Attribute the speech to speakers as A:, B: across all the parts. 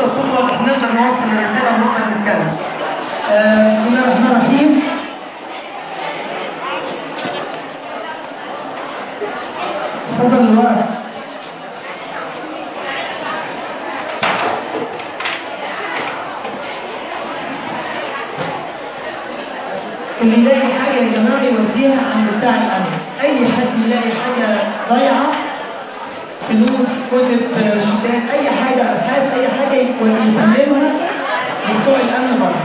A: كده الصوت واضح نقدر نوصل الرسالة ونقدر نتكلم. آه، بسم الله الرحمن الرحيم. اتفضل الوقت. اللي يلاقي حاجة يا جماعة يوديها عند بتاع الأمن أي حد يلاقي حاجة ضايعة فلوس كتب شتات أي حاجة أبحاث أي حاجة يسلمها لبتوع الأمن بره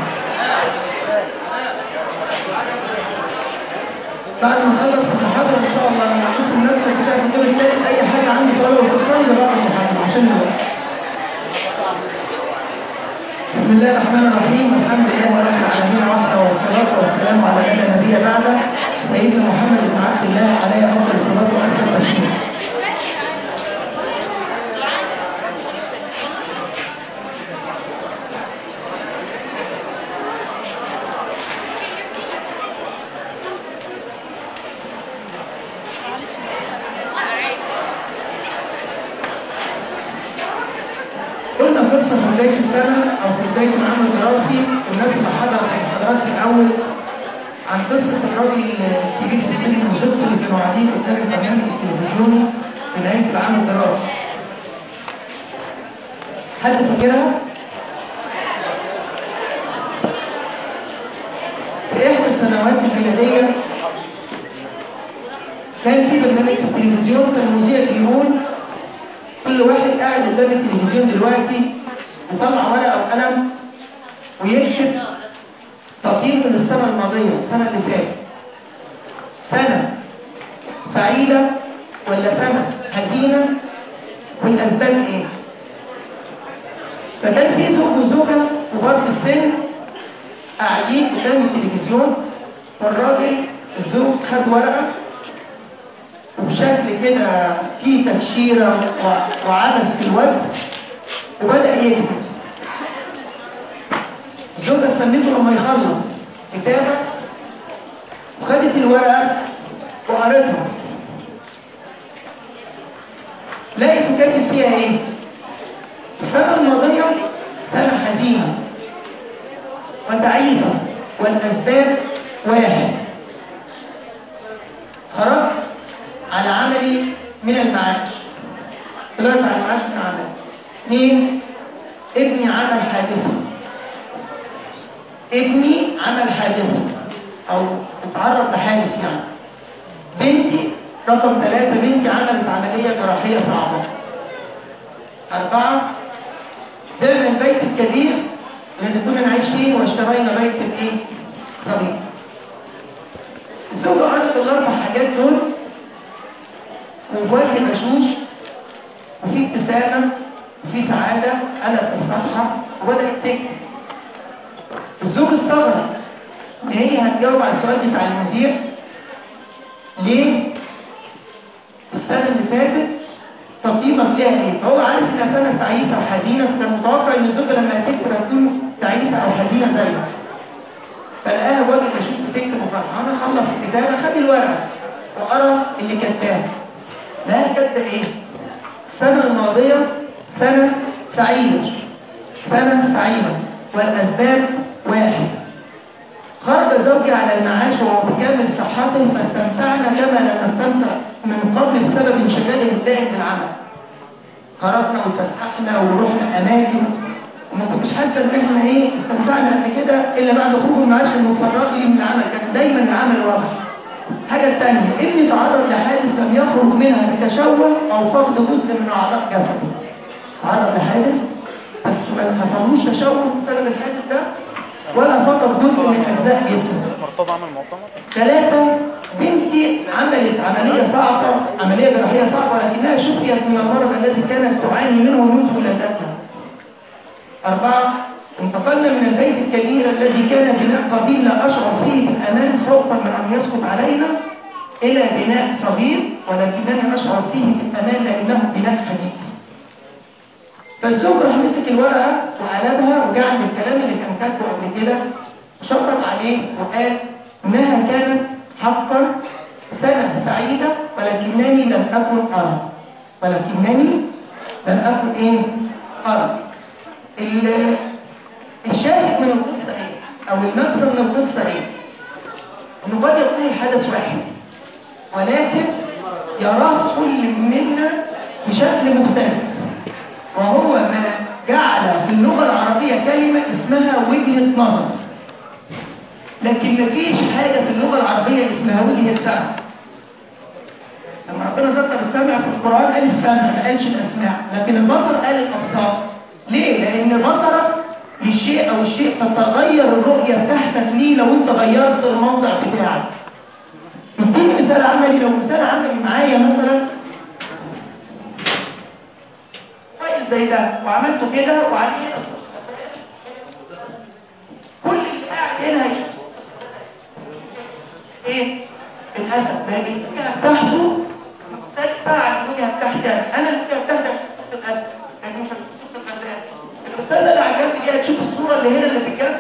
A: بعد ما نخلص المحاضرة إن شاء الله أنا هشوف نفسك كده في الدور الثالث أي حاجة عندي سؤال واستفسار لبعض المحاضرة عشان الوقت بسم الله الرحمن الرحيم الحمد لله رب العالمين وحده والصلاة والسلام على من لا نبي بعده سيدنا محمد بن عبد الله عليه أفضل الصلاة وأحسن التسليم قلنا قصة في بداية السنة أو في بداية العام الدراسي الناس اللي حضرت المحاضرات في الأول عن قصة الراجل الكبير في السن والشخص اللي كانوا قاعدين قدام البرنامج التلفزيوني في نهاية العام الدراسي. حد فاكرها؟ في إحدى السنوات الميلادية كان في برنامج في التلفزيون كان المذيع بيقول كل واحد قاعد قدام التلفزيون دلوقتي يطلع ورقه او قلم ويكتب تقييم من السنه الماضيه السنه اللي فاتت سنه سعيده ولا سنه حزينه والاسباب ايه فكان في زوج وزوجه كبار في السن قاعدين قدام التلفزيون والراجل الزوج خد ورقه وبشكل كده فيه تكشيرة وعبث في الوجه وبدأ يكتب الزوجة استنته لما يخلص كتابة وخدت الورقة وقرتها لقيت كاتب فيها ايه؟ السنة الماضية سنة حزينة وتعيسة والأسباب واحد خرجت على عملي من المعاش طلعت على المعاش من عمل اثنين ابني عمل حادثة ابني عمل حادثة او اتعرض لحادث يعني بنتي رقم ثلاثة بنتي عملت عملية جراحية صعبة أربعة بعنا البيت الكبير الذي كنا نعيش فيه واشترينا بيت الايه؟ صغير الزوجة قالت الأربع حاجات دول ووجه بشوش وفي ابتسامة وفي سعادة قلت الصفحة وبدأت تكتب الزوج استغرب ان هي هتجاوب على السؤال بتاع المذيع ليه السنة اللي فاتت تقييمك فيها ايه؟ فهو عارف انها سنة تعيسة وحزينة فكان متوقع ان الزوجة لما هتكتب هتكون تعيسة او حزينة زيها فلقاها وجه بشوش بتكتب وفرحانة خلص الكتابة خد الورقة وقرا اللي كتباه لا كتب ايه السنة الماضية سنة سعيدة سنة سعيدة والأسباب واحد خرج زوجي على المعاش وهو بكامل صحته فاستمتعنا كما لم نستمتع من قبل بسبب انشغاله الدائم بالعمل خرجنا وتسحقنا ورحنا أماكن وما كنتش حاسة إن إحنا إيه استمتعنا قبل كده إلا بعد خروج المعاش المفرغ لي من العمل كان دايما العمل واضح حاجة تانية ابني تعرض لحادث لم يخرج منها بتشوه أو فقد جزء من أعضاء جسده تعرض لحادث بس ما حصلوش تشوه بسبب الحادث ده ولا فقد جزء من أجزاء جسمه
B: مرتضى عمل مؤتمر
A: ثلاثة بنتي عملت عملية صعبة عملية جراحية صعبة ولكنها شفيت من المرض الذي كانت تعاني منه منذ ولادتها أربعة انتقلنا من البيت الكبير الذي كان بناء قديم لا أشعر فيه بالأمان خوفا من أن يسقط علينا إلى بناء صغير ولكنني أشعر فيه بالأمان لأنه بناء حديث فالزوج راح مسك الورقة وقلبها وجعل الكلام اللي كان كاتبه قبل كده شطب عليه وقال إنها كانت حقا سنة سعيدة ولكنني لم أكن أرى ولكنني لم أكن إيه أرى الشاهد من القصة ايه او المغزى من القصة ايه انه قد يكون الحدث واحد ولكن يراه كل منا بشكل مختلف وهو ما جعل في اللغة العربية كلمة اسمها وجهة نظر لكن مفيش حاجة في اللغة العربية اسمها وجهة سمع لما ربنا ذكر السمع في القرآن قال السمع ما قالش الأسماع لكن البصر قال الأبصار ليه؟ لأن بصرك للشيء أو الشيء تتغير الرؤية بتاعتك ليه لو أنت غيرت الموضع بتاعك اديني مثال عملي لو مثال عملي معايا مثلا كويس زي ده وعملته كده وعليه كل اللي قاعد هنا ايه الاسد ما هي الوجهه بتاعته مختلفه عن الوجهه بتاعتي انا الوجهه بتاعتي هتشوف الاسد لكن مش هتشوف الغزال الاستاذه اللي على الجنب دي هتشوف الصوره اللي هنا اللي في الجنب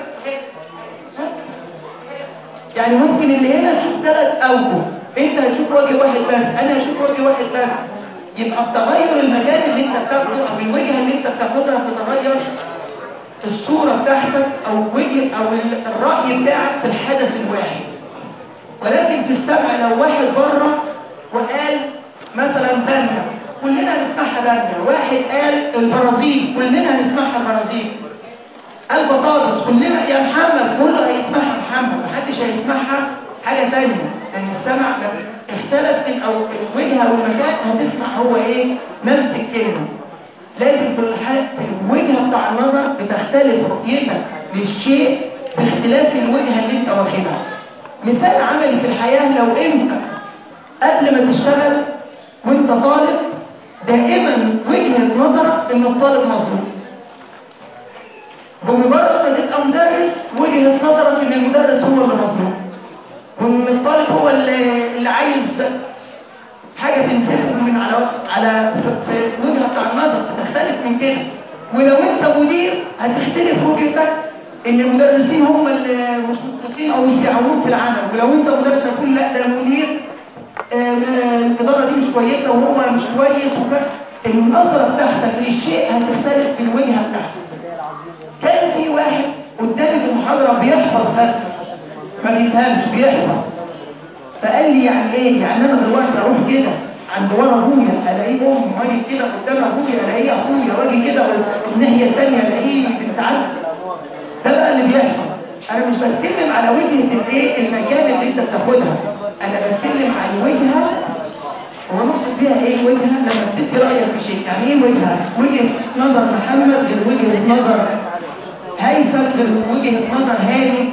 A: يعني ممكن اللي هنا تشوف ثلاث اوجه انت هتشوف وجه واحد بس انا هشوف وجه واحد بس يبقى بتغير المكان اللي انت بتاخده او الوجهه اللي انت بتاخدها بتتغير الصوره بتاعتك او وجه او الراي بتاعك في الحدث الواحد ولكن في السمع لو واحد بره وقال مثلا بانيا كلنا هنسمعها بانيا واحد قال البرازيل كلنا هنسمعها البرازيل البطاطس كلنا يا محمد كله هيسمعها محمد محدش هيسمعها حاجة تانية يعني السمع اختلف من او الوجهة والمكان هتسمع هو ايه نفس الكلمة لكن في الحال الوجهة بتاع النظر بتختلف رؤيتك للشيء باختلاف الوجهة اللي انت واخدها مثال عملي في الحياة لو انت قبل ما تشتغل وانت طالب دائما وجهة نظرك ان الطالب مظلوم بمجرد ما تبقى مدرس وجهة نظرك ان المدرس هو اللي مظلوم وان الطالب هو اللي, اللي عايز حاجة تنسحب من على على في الوجهة بتاع النظر تختلف من كده ولو انت مدير هتختلف وجهتك ان المدرسين هم اللي مش مختصين او مش بيعاونوك في العمل ولو انت مدرس هتقول لا ده المدير الاداره دي مش كويسه وهو مش كويس وكده النظره بتاعتك للشيء هتختلف في الوجهه بتاعتك كان في واحد قدامي في المحاضره بيحفظ بس ما بيفهمش بيحفظ فقال لي يعني ايه يعني انا دلوقتي اروح كده عند ورا ابويا الاقيه امي واجي كده قدام ابويا الاقيه اخويا واجي كده الناحيه الثانيه الاقيه بنت عم ده بقى اللي بيحصل انا مش بتكلم على وجهه الايه المكان اللي انت بتاخدها انا بتكلم عن وجهه هو نقصد بيها ايه وجهه لما بتدي رايك في شيء يعني ايه وجهه وجهه نظر محمد غير وجهه نظر هيثم غير وجهه نظر هاني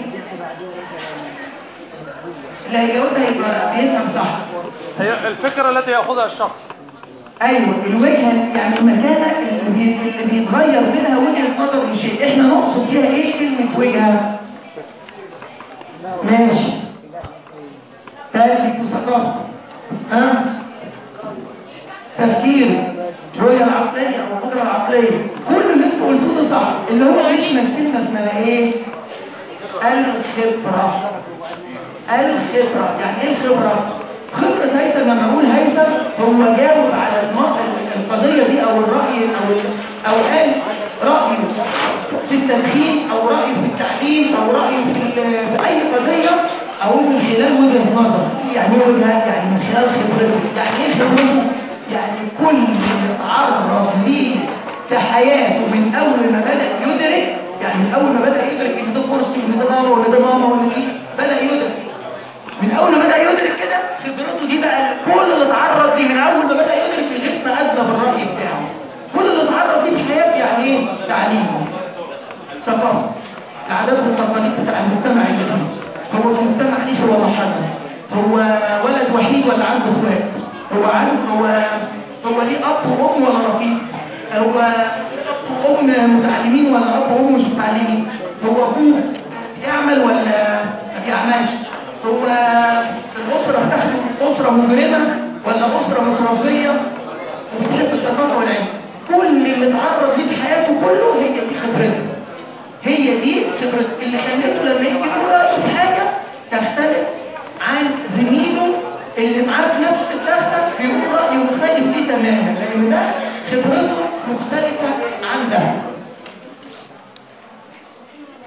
A: اللي هيجاوبها يبقى بيفهم صح
B: هي الفكره التي ياخذها الشخص
A: ايوه الوجهه يعني المكانه اللي, بي... اللي بيتغير منها وجهه نظر لشيء احنا نقصد فيها ايه كلمه وجهه ماشي تالت ثقافه ها تفكير رؤية العقلية أو القدرة العقلية كل اللي انتوا قلتوه ده صح اللي هو عيش من كلمة اسمها ايه؟ الخبرة الخبرة يعني ايه الخبرة؟ خبرة هيثم لما اقول هيثم هو جاوب على القضية دي او الرأي او او قال رأيه في التدخين او رأيه في التعليم او رأيه في, في اي قضية او من خلال وجهة نظر يعني ايه وجهة يعني من خلال خبرته يعني ايه خبرته يعني كل اللي اتعرض ليه في حياته من اول ما بدأ يدرك يعني من اول ما بدأ يدرك ان ده كرسي وان ده بابا وان ده ماما وان دي بدأ يدرك من اول ما بدأ يدرك كده خبرته دي بقى كل اللي اتعرض ليه من اول ما بدأ يدرك لغايه ما ادى بالرأي بتاعه كل اللي اتعرض ليه في حياته يعني ايه تعليم ثقافه العادات والتقاليد بتاع المجتمع اللي فيه هو في المجتمع ليش هو محدد هو ولد وحيد ولا عنده اخوات هو عنده هو هو ليه اب وام ولا رفيق هو اب وام متعلمين ولا اب وام مش متعلمين هو ابوه بيعمل ولا ما بيعملش هو الاسره بتاعته اسره مجرمه ولا اسره متربيه وبتحب الثقافه والعلم كل اللي اتعرض ليه في حياته كله هي دي خبرته هي دي خبرته اللي خلته لما يجي يقول رايه في حاجه تختلف عن زميله اللي معاه في نفس الدرسة بيقول رأيه مختلف فيه تماما لأن ده خبرته مختلفة عن ده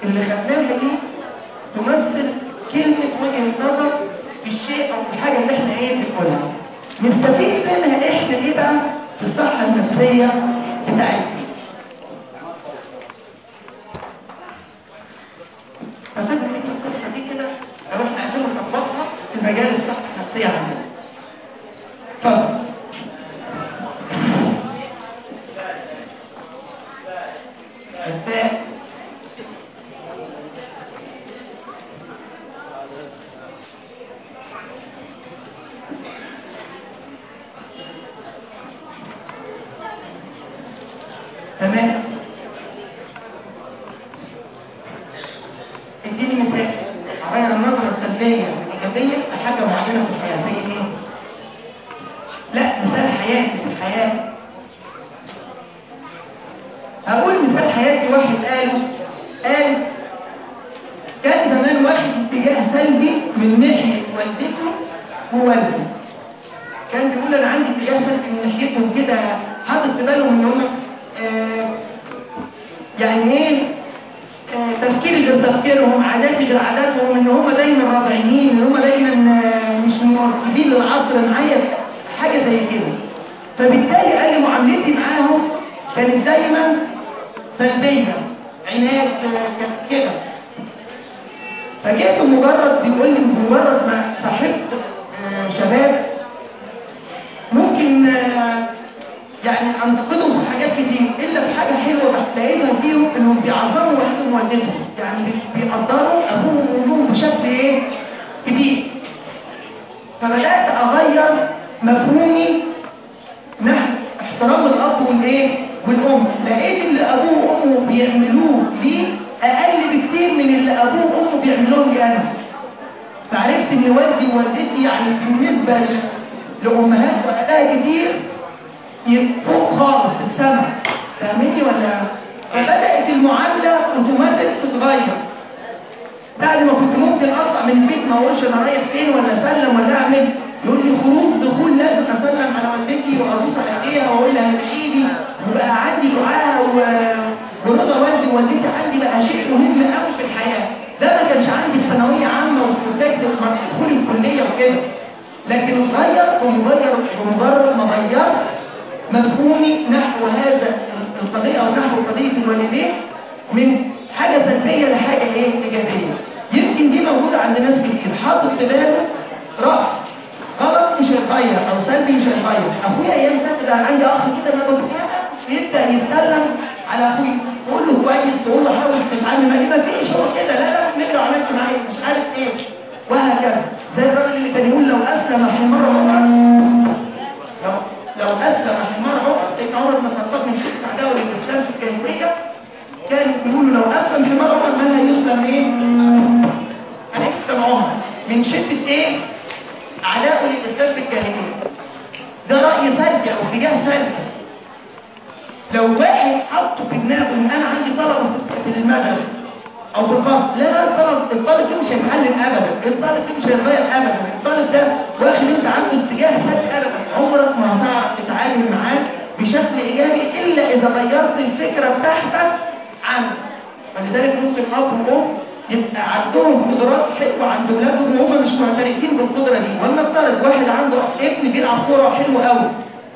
A: اللي خدناها دي تمثل كلمة وجهة نظر في الشيء أو في الحاجة اللي احنا ايه بنقولها نستفيد منها احنا ايه بقى في الصحة النفسية بتاعتنا ففكرة القصة دي كده لو احنا عايزين نطبقها في مجال الصحة النفسية عندنا اتفضل الفاء تمام اديني مثال اغير النظرة السلبية والإيجابية لحاجة معينة في الحياة زي ايه؟ لا مثال حياتي في الحياة هقول مثال حياتي واحد قاله قال كان زمان واحد اتجاه سلبي من ناحية والدته ووالده كان بيقول انا عندي اتجاه سلبي من ناحيتهم كده حاطط في بالهم ان هم آه يعني ايه آه تفكير غير تفكيرهم عادات غير عاداتهم ان هم دايما رضعيين ان هم دايما آه مش مواكبين للعصر معايا حاجه زي كده فبالتالي قال لي معاملتي معاهم كانت دايما سلبيه عناد كانت كده فجيت مجرد بيقول لي مجرد ما صاحبت شباب ممكن يعني انتقدهم في حاجات كتير الا في حاجه حلوه بس لقيتها فيهم انهم بيعظموا والدهم ووالدتهم يعني بيقدروا ابوهم وامهم بشكل ايه كبير فبدات اغير مفهومي نحو احترام الاب والايه والام لقيت اللي ابوه وامه بيعملوه لي اقل بكتير من اللي ابوه وامه بيعملوهم لي انا فعرفت ان والدي ووالدتي يعني بالنسبه لامهات واباء كتير فوق خالص في السماء فاهمني ولا فبدات المعامله اوتوماتيك تتغير بعد ما كنت ممكن اطلع من البيت ما اقولش انا رايح فين ولا اسلم ولا اعمل يقول لي خروج دخول لازم اسلم على والدتي وابوس على ايديها واقول لها ادعي وبقى عندي دعاء ورضا والدي ووالدتي عندي بقى شيء مهم قوي في الحياه ده ما كانش عندي في ثانويه عامه وفي بدايه دخول الكليه وكده لكن اتغير ومغير بمجرد ما غيرت مفهومي نحو هذا القضيه او نحو قضيه الوالدين من حاجه سلبيه لحاجه ايه ايجابيه يمكن دي موجوده عند ناس كتير حاطط في باله راي غلط مش هيتغير او سلبي مش هيتغير اخويا ايام فاتت انا عندي اخ كده ما يبدا يتكلم على اخويا تقول له كويس تقول له حاول تتعامل معاه ما فيش هو كده لا لا نقرا عملت معايا مش عارف ايه وهكذا زي الراجل اللي كان يقول لو اسلم حمار عمر لو لو اسلم حمار عمر سيدنا عمر بن الخطاب من شده عداوه للاسلام في الجاهليه كان يقول لو اسلم حمار عمر ما هيسلم ايه؟ هيسلم عمر من شده ايه؟ عداء للاسلام في الجاهليه ده راي سلبي او اتجاه سلبي لو واحد حطه في دماغه ان انا عندي طلبه في المدرسه او في الفصل لا لا الطالب الطالب ده مش هيتعلم ابدا الطالب ده مش هيتغير ابدا الطالب ده واخد انت عنده اتجاه سلبي ابدا عمرك ما هتعرف تتعامل معاه بشكل ايجابي الا اذا غيرت الفكره بتاعتك عنه فلذلك ممكن اب وام يبقى عندهم قدرات حلوه عند اولادهم وهم مش معترفين بالقدره دي ولا افترض واحد عنده ابن بيلعب كوره حلو قوي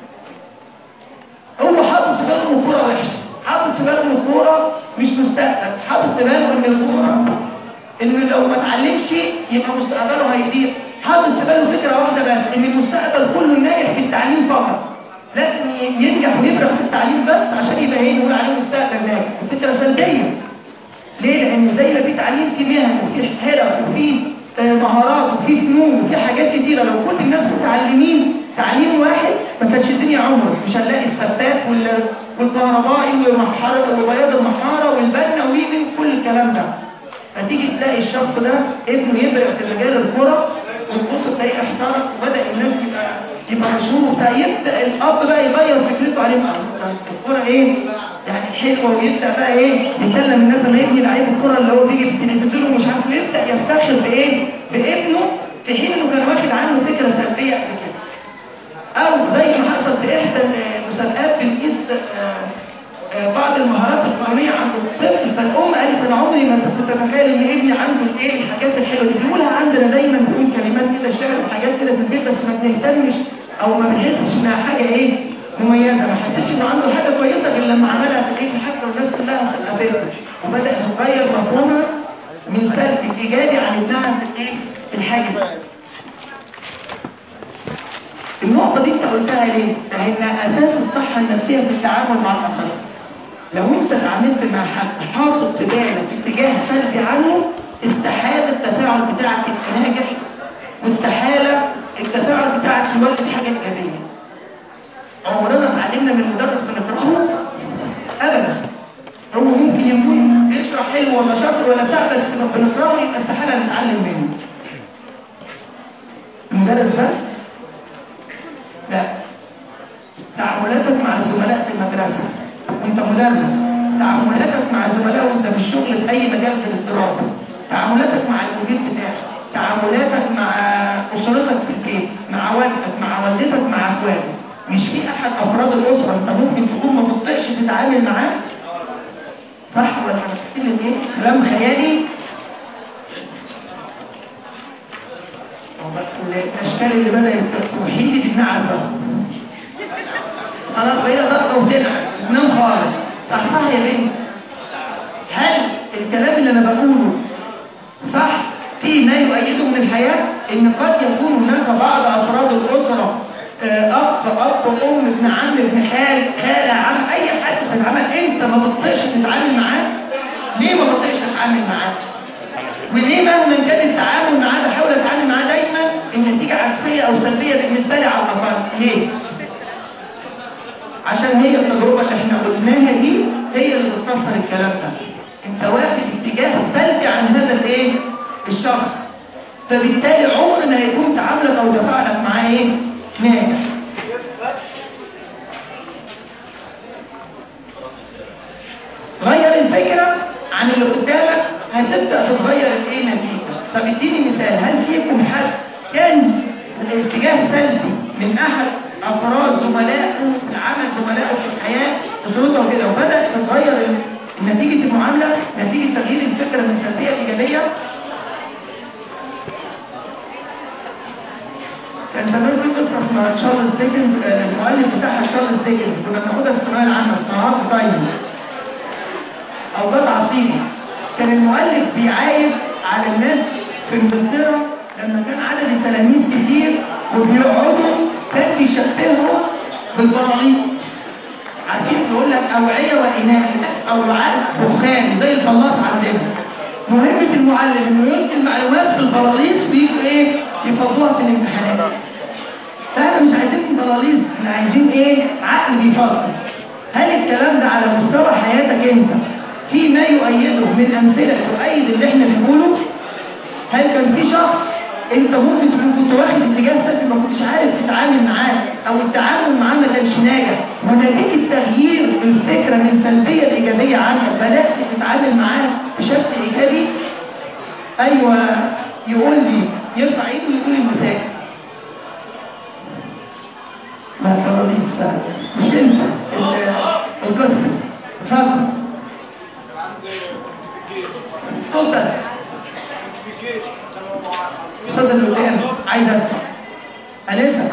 A: هو حاطط في باله ان الكوره وحشه حاطط في باله ان الكوره مش مستقبل حاطط في باله ان الكوره ان لو ما اتعلمش يبقى مستقبله هيضيع حاطط في باله فكره واحده بس ان المستقبل كله ناجح في التعليم فقط لازم ينجح ويبرع في التعليم بس عشان يبقى ايه نقول عليه مستقبل ناجح فكره سلبيه ليه لان زي ما في تعليم في مهن وفي حرف وفي مهارات وفي فنون وفي حاجات كتيره لو كل الناس متعلمين تعليم واحد ما كانتش الدنيا عمرك مش هنلاقي السباك والكهربائي وبياض المحاره والبنا ويجي كل الكلام ده فتيجي تلاقي الشخص ده ابنه يبرع في مجال الكوره وتبص تلاقيه احترق وبدا الناس يبقى يبقى مشهور وبتاع يبدا الاب بقى يغير فكرته عليه الكوره ايه يعني حلوه ويبدا بقى ايه يكلم الناس لما يبني لعيب الكوره اللي هو بيجي في التلفزيون ومش عارف يبدا يفتخر بايه بابنه في حين انه كان واخد عنه فكره سلبيه قبل كده او زي ما حصل في احدى المسابقات بنقيس بعض المهارات القانونيه عند الطفل فالام قالت انا عمري ما تتخيل ان ابني عنده ايه الحاجات الحلوه دي بيقولها عندنا دايما بنقول كلمات كده شعر وحاجات كده في البيت بس ما بنهتمش او ما بنحسش انها حاجه ايه مميزه ما حسيتش انه عنده حاجه كويسه غير لما عملها في البيت حتى والناس كلها خدتها وبدا يغير مفهومها من سلبي ايجابي عن ابنها في الايه في الحاجه دي النقطة دي انت قلتها ليه؟ لأن أساس الصحة النفسية في التعامل مع الآخرين. لو انت اتعاملت مع حد حاطط في بالك اتجاه سلبي عنه استحالة التفاعل بتاعك يبقى ناجح واستحالة التفاعل بتاعك يولد حاجة إيجابية. عمرنا اتعلمنا من مدرس بنقرأه أبدا. هو ممكن يكون بيشرح حلو ولا شاطر ولا بتاع بس لما بنقرأه يبقى استحالة نتعلم منه. المدرس بس لا تعاملاتك مع الزملاء في المدرسة وانت مدرس تعاملاتك مع الزملاء وانت في الشغل في اي مجال في الدراسة تعاملاتك مع المدير بتاعك تعاملاتك مع اسرتك في البيت مع والدك مع والدتك مع اخواتك مش في احد افراد الاسرة انت ممكن تكون ما بتطيقش تتعامل معاه صح ولا انا بتكلم ايه كلام خيالي الاشكال اللي بدات توحيد تمنع البصر خلاص بقينا ضغطه وتنعم تنام خالص صحها يا بنت هل الكلام اللي انا بقوله صح في ما يؤيده من الحياه ان قد يكون هناك بعض افراد الاسره اخ اب ام ابن عم ابن خال خاله عم اي حد بتتعامل انت ما بتطيقش تتعامل معاه ليه ما بتطيقش تتعامل معاه وليه مهما كان التعامل معاه بحاول اتعامل معاه دايما النتيجة عكسية او سلبية بالنسبة لي على الاقل ليه؟ عشان هي التجربة اللي احنا قلناها دي هي اللي بتفسر الكلام ده انت واخد اتجاه سلبي عن هذا الايه؟ الشخص فبالتالي عمر ما هيكون تعاملك او تفاعلك معاه ايه؟ ناجح غير الفكرة عن اللي قدامك هتبدأ تتغير الايه نتيجة طب اديني مثال هل فيكم حد كان اتجاه سلبي من احد افراد زملائه العمل زملائه في الحياة اسرته وكده وبدأ تتغير نتيجة المعاملة نتيجة تغيير الفكرة من سلبية لإيجابية كان زمان في قصة اسمها تشارلز ديكنز المؤلف بتاعها تشارلز ديكنز كنا بناخدها في الثانوية العامة اسمها هارت تايم أو ضد عصيري كان المؤلف بيعايد على الناس في انجلترا لما كان عدد التلاميذ كتير وبيقعدوا كان بيشبههم بالبراليط عارفين بيقول لك اوعيه واناء او وعاء دخان زي البلاط عندنا مهمه المعلم انه يلقي المعلومات في البراليط بيجوا ايه يفضوها في الامتحانات فاحنا مش عايزين بلاليط احنا عايزين ايه عقل بيفكر هل الكلام ده على مستوى حياتك انت في ما يؤيده من امثله تؤيد اللي احنا بنقوله هل كان في شخص انت ممكن تكون كنت واخد اتجاه سلبي ما كنتش عارف تتعامل معاه او التعامل معاه ما كانش ناجح ونتيجه تغيير الفكره من سلبيه لايجابيه عنك بدات تتعامل معاه بشكل ايجابي ايوه يقول لي يرفع ايده ويقول المثال ما ترضيش مش انت القصه اتفضل صوتك صوت اللي قدام عايز اسمع اليسا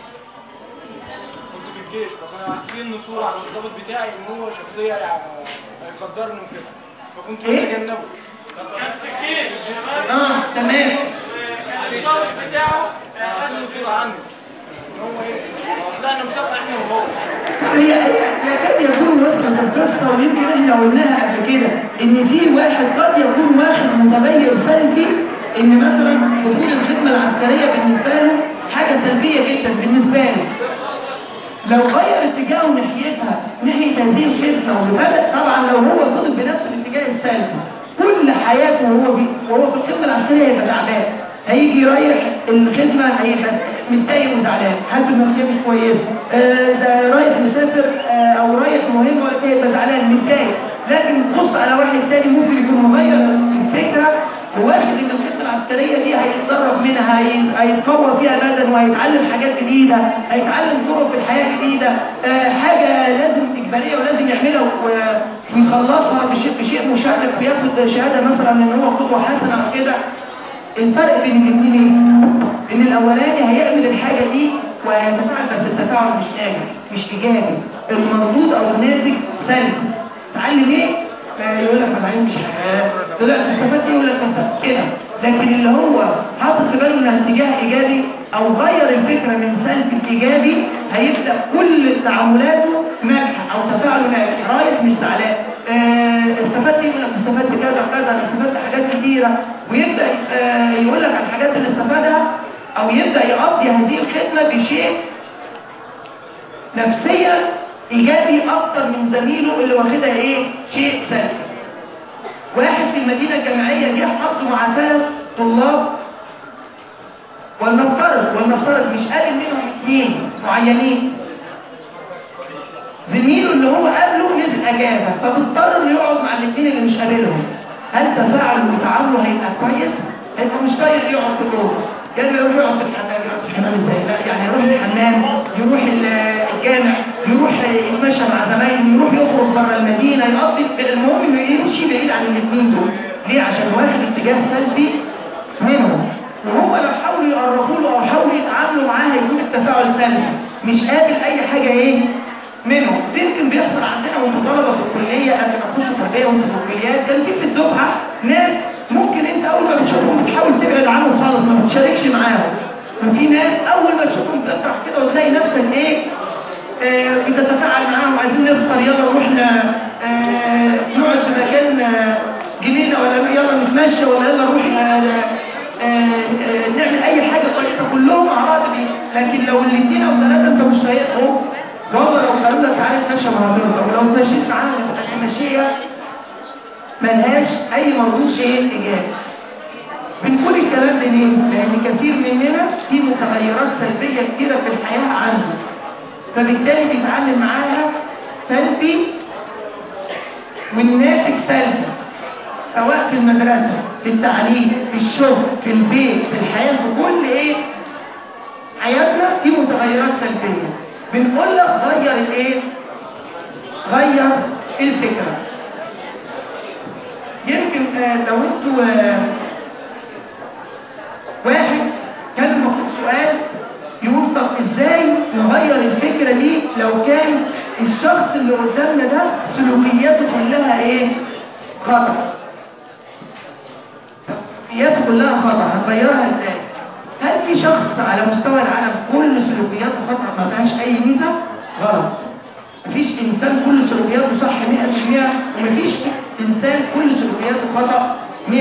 C: كنت في الجيش فكانوا عارفين صورة على الضابط بتاعي ان هو شخصية يعني هيقدرني وكده فكنت
A: إيه؟
C: بتجنبه كان في الجيش
A: اه تمام
C: الضابط بتاعه خد له صورة عني ان هو ايه طلعنا مسابقة احنا وهو
A: هي هي يكاد يكون وصلت القصه ويمكن احنا قلناها قبل كده ان في واحد قد يكون واخد متغير سلبي ان مثلا دخول الخدمه العسكريه بالنسبه له حاجه سلبيه جدا بالنسبه له لو غير اتجاهه ناحيتها ناحيه هذه الخدمه وبدا طبعا لو هو فضل بنفس الاتجاه السلبي كل حياته وهو بي وهو في الخدمه العسكريه هيبقى تعبان هيجي يريح الخدمه هيبقى متضايق وزعلان حالته النفسيه مش كويسه آه ده رايح مسافر آه او رايح مهم وقت هيبقى زعلان متضايق لكن بص على واحد تاني ممكن يكون مغير الفكره وواخد ان الخدمه العسكريه دي هيتدرب منها هي- هيتقوى فيها بدن وهيتعلم حاجات جديده هيتعلم طرق في الحياه جديده آه، حاجه لازم اجباريه ولازم يعملها و- ويخلصها بشيء بشيء مشرف وياخد شهاده مثلا ان هو قدوه حسنه او كده الفرق بين الاثنين ايه؟ ان الاولاني هيعمل الحاجه دي وهيتفاعل بس التفاعل مش ناجح مش ايجابي المردود او الناتج سلبي تعلم ايه فيقول لك ما تعلمش حاجه تقول لك استفدت ايه يقول لك استفدت كده لكن اللي هو حاطط في باله انها اتجاه ايجابي او غير الفكره من سلبي لايجابي هيبدا كل تعاملاته ناجحه او تفاعله ناجح رايح مش زعلان آه، استفدت ايه يقول لك استفدت كذا كذا أنا استفدت حاجات كتيره ويبدا آه، يقول لك عن الحاجات اللي استفادها او يبدا يقضي هذه الخدمه بشيء نفسيا ايجابي اكتر من زميله اللي واخدها ايه شيء سلبي واحد في المدينه الجامعيه جه حطه مع ثلاث طلاب ولنفترض ولنفترض مش قال منهم اثنين معينين زميله اللي هو قابله نزل اجازه فبيضطر انه يقعد مع الاثنين اللي مش قابلهم هل تفاعله وتعامله هيبقى كويس؟ هيبقى مش طايق يقعد في الاوضه كان يروح يقعد في الحمام يقعد في الحمام ازاي؟ لا يعني يروح الحمام يروح ال- الجامع يروح يتمشى مع زمايله يروح يخرج بره المدينه يقضي المهم انه يمشي بعيد عن الاثنين دول ليه؟ عشان واخد اتجاه سلبي منهم وهو لو حاولوا يقربوا له او حاولوا يتعاملوا معاه هيكون التفاعل سلبي مش قابل اي حاجه ايه منهم ده يمكن بيحصل عندنا وانتم طلبه في الكليه قبل ما تخشوا تربيه وانتم في الكليات كان في في الدفعه ناس ممكن انت اول ما بتشوفهم بتحاول تبعد عنهم خالص ما بتشاركش معاهم وفي ناس اول ما تشوفهم تفرح كده وتلاقي نفسك ايه آه، بتتفاعل معاهم عايزين نفطر يلا نروح ن- آه، نقعد في مكان آه، جنينه ولا يلا نتمشى ولا يلا نروح آه، آه، آه، نعمل اي حاجه كويسه كلهم مع بعض دي لكن لو الاثنين او ثلاثه انت مش طايقهم والله لو قالوا لك تعالى نتمشى مع بعض ولو اتمشيت معاهم تبقى المشيه ملهاش اي مردود ايه ايجابي بنقول الكلام ده ليه؟ لان كثير مننا في متغيرات سلبيه كتيره في الحياه عنده فبالتالي بيتعامل معاها سلبي والناتج سلبي سواء في المدرسة في التعليم في الشغل في البيت في الحياة في كل ايه حياتنا في متغيرات سلبية بنقول لك غير الايه غير الفكرة يمكن آه لو انتوا آه واحد كان المفروض سؤال يقول طب ازاي نغير الفكرة دي لو كان الشخص اللي قدامنا ده سلوكياته كلها ايه خطأ سلوكياته كلها خطأ هنغيرها ازاي هل في شخص على مستوى العالم كل سلوكياته خطأ ما فيهاش اي ميزة غلط مفيش انسان كل سلوكياته صح 100% ومفيش انسان كل سلوكياته خطأ 100%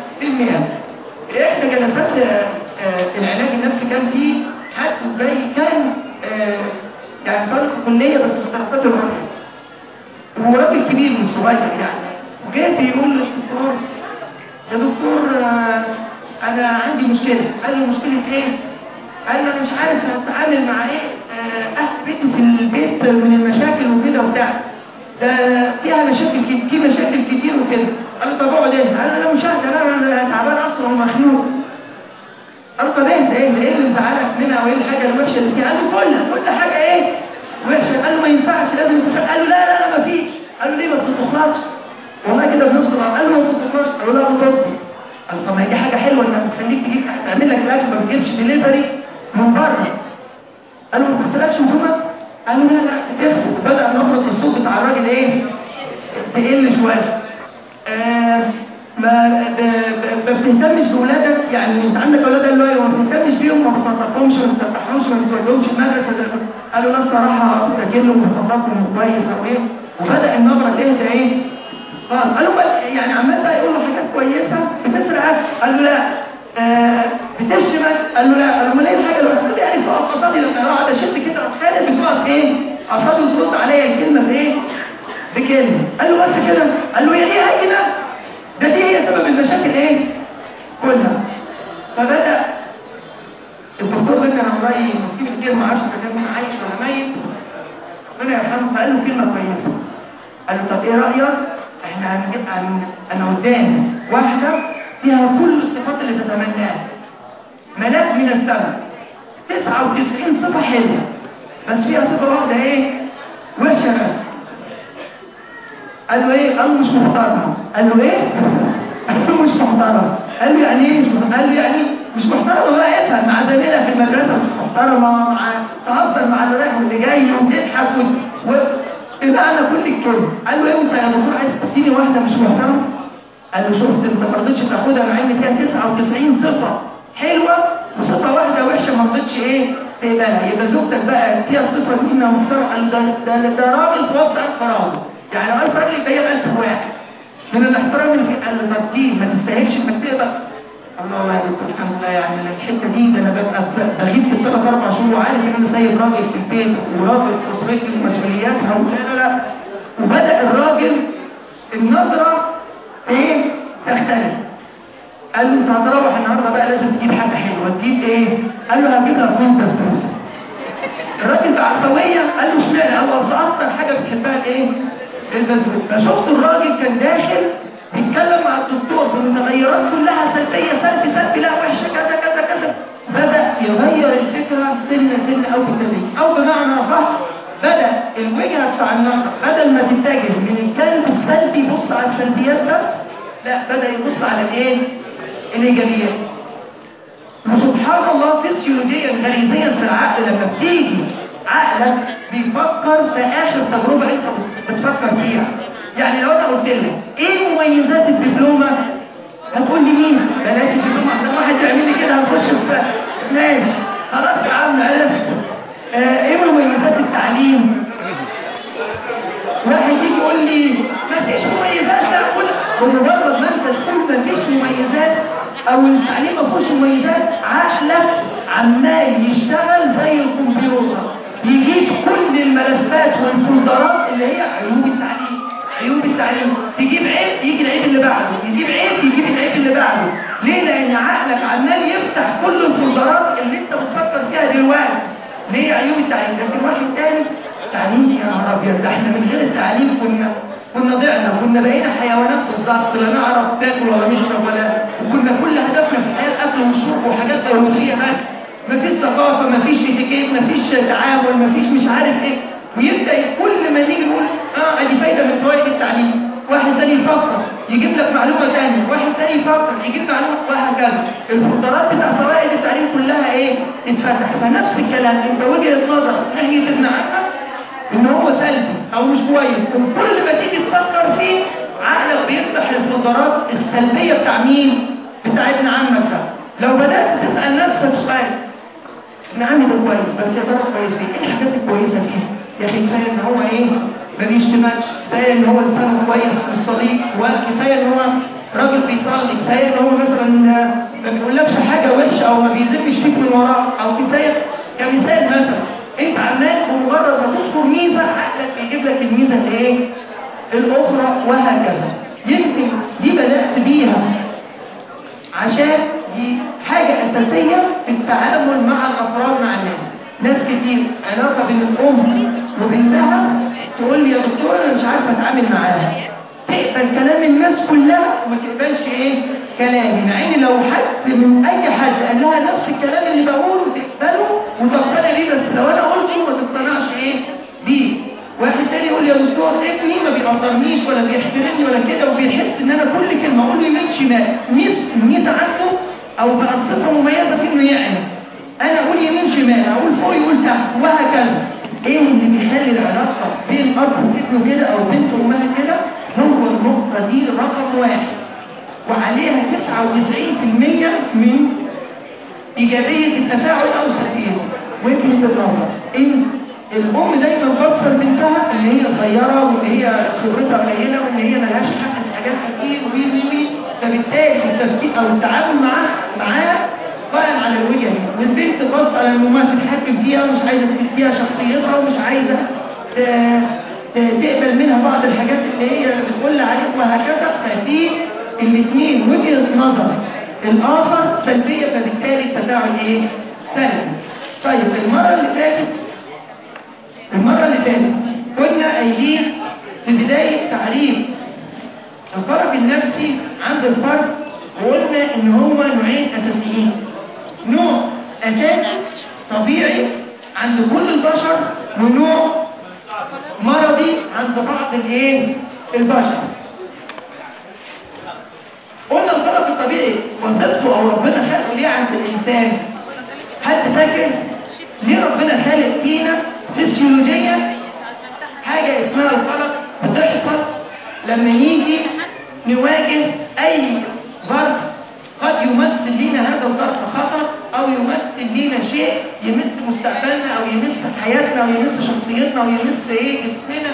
A: احنا جلسات آه، آه، العلاج النفسي كان فيه حد زي كان آه، يعني طالب في كليه بس في دراسات الرجل هو راجل كبير مش صغير يعني وجاي بيقول للدكتور يا دكتور آه، انا عندي مشكله قال له مشكله ايه؟ قال له انا مش عارف اتعامل مع ايه آه، اهل بيتي في البيت من المشاكل وكده وبتاع ده فيها مشاكل كتير في مشاكل كتير وكده قال له طب اقعد ايه؟ قال له انا مش قادر انا أنا تعبان اصلا ومخنوق قال له طب ايه ده ايه ده ايه اللي مزعلك منها وايه الحاجه الوحشه اللي فيها؟ قال له كل كل حاجه ايه؟ وحشه قال له ما ينفعش لازم تخ- قال له لا لا لا ما فيش قال له ليه ما بتطبخناش؟ والله كده بنفصل قال له ما بتطبخناش قال له لا بتطبخ قال له طب ما هي دي حاجه حلوه انك تخليك تجيب تعمل لك الاكل ما بتجيبش دليفري من بره قال له ما بتغسلكش هدومك؟ قال له لا لا بتغسل بدا نبره الصوت بتاع الراجل ايه؟ تقل شويه آه، ما ب- ب- ما بتهتمش باولادك يعني انت عندك اولاد قال له ايوه ما بتهتمش بيهم ما بتنطقهمش ما بتفتحهمش ما بتوديهمش المدرسه ده. قالوا لا الصراحه بتاكلهم وبتنطقهم كويس او ايه وبدا النبره تهدى ايه خلاص قالوا بقى يعني عمال بقى يقول له حاجات كويسه بتسرق اكل قال له لا آه بتشتم أكل؟ قال له لا قال له امال ايه الحاجه اللي قلت يعني تقف قصادي لما اقعد اشد كده واتخانق بتقف ايه قصادي ترد عليا الكلمه بايه بكلمه قال له بس كده قال له هي دي هينه ده دي هي سبب المشاكل ايه كلها فبدا الدكتور ده كان راي مسكين الكلمه ما اعرفش اذا كان عايش ولا ميت ربنا يرحمه فقال له كلمه كويسه قال له طب ايه رايك احنا هنجيب عن انا قدامي واحده فيها كل الصفات اللي تتمناها ملاك من السماء 99 صفة حلوة بس فيها صفة واحدة ايه وحشة بس قال له ايه قال له مش محترم قال له ايه قال له مش محترم قال له يعني ايه مش محترم قال له يعني مش محترم بقى اسهل مع زميلها في المدرسة مش محترمة مع تهزر مع اللي رايح واللي جاي وتضحك و... و... بمعنى كل الكلمة قال له ايه انت يا دكتور عايز تديني واحدة مش محترمة قال له شفت انت ما رضيتش تاخدها مع ان فيها 99 صفة حلوة وصفة واحدة وحشة ما رضيتش ايه تقبلها يبقى زوجتك بقى فيها صفة دي انها محترمة قال ده ده ده راجل في وسط ألف راجل يعني لو ألف راجل يبقى هي 1000 واحد من الاحترام اللي في قال له طب دي ما تستاهلش انك تقبل قال له والله يا دكتور الحمد لله يعني الحته دي ده انا ببقى بغيب في الثلاث اربع شهور وعارف ان انا سايب راجل في البيت ورافض اسرتي ومسؤولياتها ولا لا لا وبدا الراجل النظره ايه تختلف قال له انت هتروح النهارده بقى لازم تجيب حاجه حلوه تجيب ايه قال له هجيبها فين فلوس الراجل بعفويه قال له اشمعنى هو اصل اكتر حاجه بتحبها الايه البسبوس فشفت الراجل كان داخل بيتكلم مع الدكتور بالمتغيرات كلها سلبيه سلبي سلبي لا وحشه كذا كذا كذا بدا يغير الفكره سنه سنه او بالتدريج او بمعنى صح بدا الوجهه بتاع النظر بدل ما تتجه من الجانب السلبي يبص على السلبيات بس لا بدا يبص على الايه الايجابيات وسبحان الله فسيولوجيا غريزيا في العقل لما بتيجي عقلك بيفكر في اخر تجربه انت بتفكر فيها يعني لو انا قلت لك ايه مميزات الدبلومه هتقول لي مين بلاش الدبلومه عشان واحد يعمل لي كده هنخش في ماشي خلاص يا عم عرفت آه ايه مميزات التعليم واحد يجي يقول لي ما فيش مميزات لا اقول بمجرد ما انت تقول ما فيش مميزات او التعليم ما فيهوش مميزات عقلك عمال يشتغل زي الكمبيوتر يجيب كل الملفات والفولدرات اللي هي عيوب التعليم عيوب التعليم تجيب عيب يجي العيب اللي بعده يجيب عيب يجيب العيب اللي بعده ليه لان عقلك عمال يفتح كل الفولدرات اللي انت بتفكر فيها دلوقتي ليه عيوب التعليم لكن واحد تاني تعليم يا نهار ابيض ده احنا من غير التعليم كنا كنا ضعنا كنا بقينا حيوانات بالظبط لا نعرف تاكل ولا نشرب ولا وكنا كل هدفنا في الحياه الاكل والشرب وحاجات بيولوجيه بس مفيش ثقافه مفيش اتيكيت مفيش تعامل مفيش مش عارف ايه ويبدا كل ما نيجي نقول اه ادي فايده من فوائد التعليم واحد تاني يفكر يجيب لك معلومه ثانيه واحد تاني يفكر يجيب معلومه وهكذا الفقرات بتاع فوائد التعليم كلها ايه اتفتح فنفس الكلام انت وجهه نظر ناحيه ابن عمك ان هو سلبي او مش كويس وكل ما تيجي تفكر فيه عقلك بيفتح الفقرات السلبيه بتاع مين بتاع ابن عمك ده لو بدات تسال نفسك سؤال ابن عمي ده كويس بس يا ترى كويس فيه ايه الحاجات الكويسه فيه يا اخي كفايه ان هو ايه ما بيشتمكش كفايه ان هو لسانه كويس مش صديق وكفايه ان هو راجل بيصلي كفايه ان هو مثلا ما بيقولكش حاجه وحشه او ما بيذمش فيك من وراك او كفايه كمثال مثلا انت عمال بمجرد ما تذكر ميزه عقلك بيجيب لك الميزه الايه الاخرى وهكذا يمكن دي بدات بيها عشان دي حاجه اساسيه في التعامل مع الافراد مع الناس ناس كتير علاقه بين الام وبنتها تقول لي يا دكتور انا مش عارفه اتعامل معاها تقبل كلام الناس كلها وما تقبلش ايه كلامي مع ان لو حد من اي حد قال لها نفس الكلام اللي بقوله تقبله وتقتنع بيه بس لو انا قلته ما تقتنعش ايه بيه واحد تاني يقول لي يا دكتور ابني ما بيقدرنيش ولا بيحترمني ولا كده وبيحس ان انا كل كلمه اقول له يمين شمال ميز ميزه عنده او بقى صفه مميزه في انه يعمل انا اقول يمين شمال اقول فوق يقول تحت وهكذا ايه اللي بيخلي العلاقه بين اب وابنه كده او بنت وامها كده هو النقطه دي رقم واحد وعليها 99% من ايجابيه التفاعل او سلبيته وجهه النظر ان الام دايما بتفكر بنتها ان هي صغيره وان هي خبرتها قليله وان هي ملهاش حق في حاجات كتير وي وي وي فبالتالي التفكير او التعامل معاه معاه قائم على الوجهه دي والبنت بص على ان امها تتحكم فيها ومش عايزه تديها شخصيتها ومش عايزه تقبل منها بعض الحاجات اللي هي بتقول عليك وهكذا ففي الاثنين وجهه نظر الاخر سلبيه فبالتالي التفاعل ايه؟ سلبي. طيب المره اللي فاتت المره اللي فاتت كنا قايلين في بدايه تعريف الفرق النفسي عند الفرد وقلنا ان هما نوعين اساسيين نوع اساسي طبيعي عند كل البشر ونوع مرضي عند بعض الايه البشر قلنا الغلط الطبيعي وظيفته او ربنا خلقه ليه عند الانسان حد فاكر ليه ربنا خالق فينا فسيولوجيا حاجه اسمها الغلط بتحصل لما نيجي نواجه اي ظرف قد يمثل لنا هذا الظرف خطر او يمثل لنا شيء يمس مستقبلنا او يمس حياتنا او يمس شخصيتنا او يمس ايه جسمنا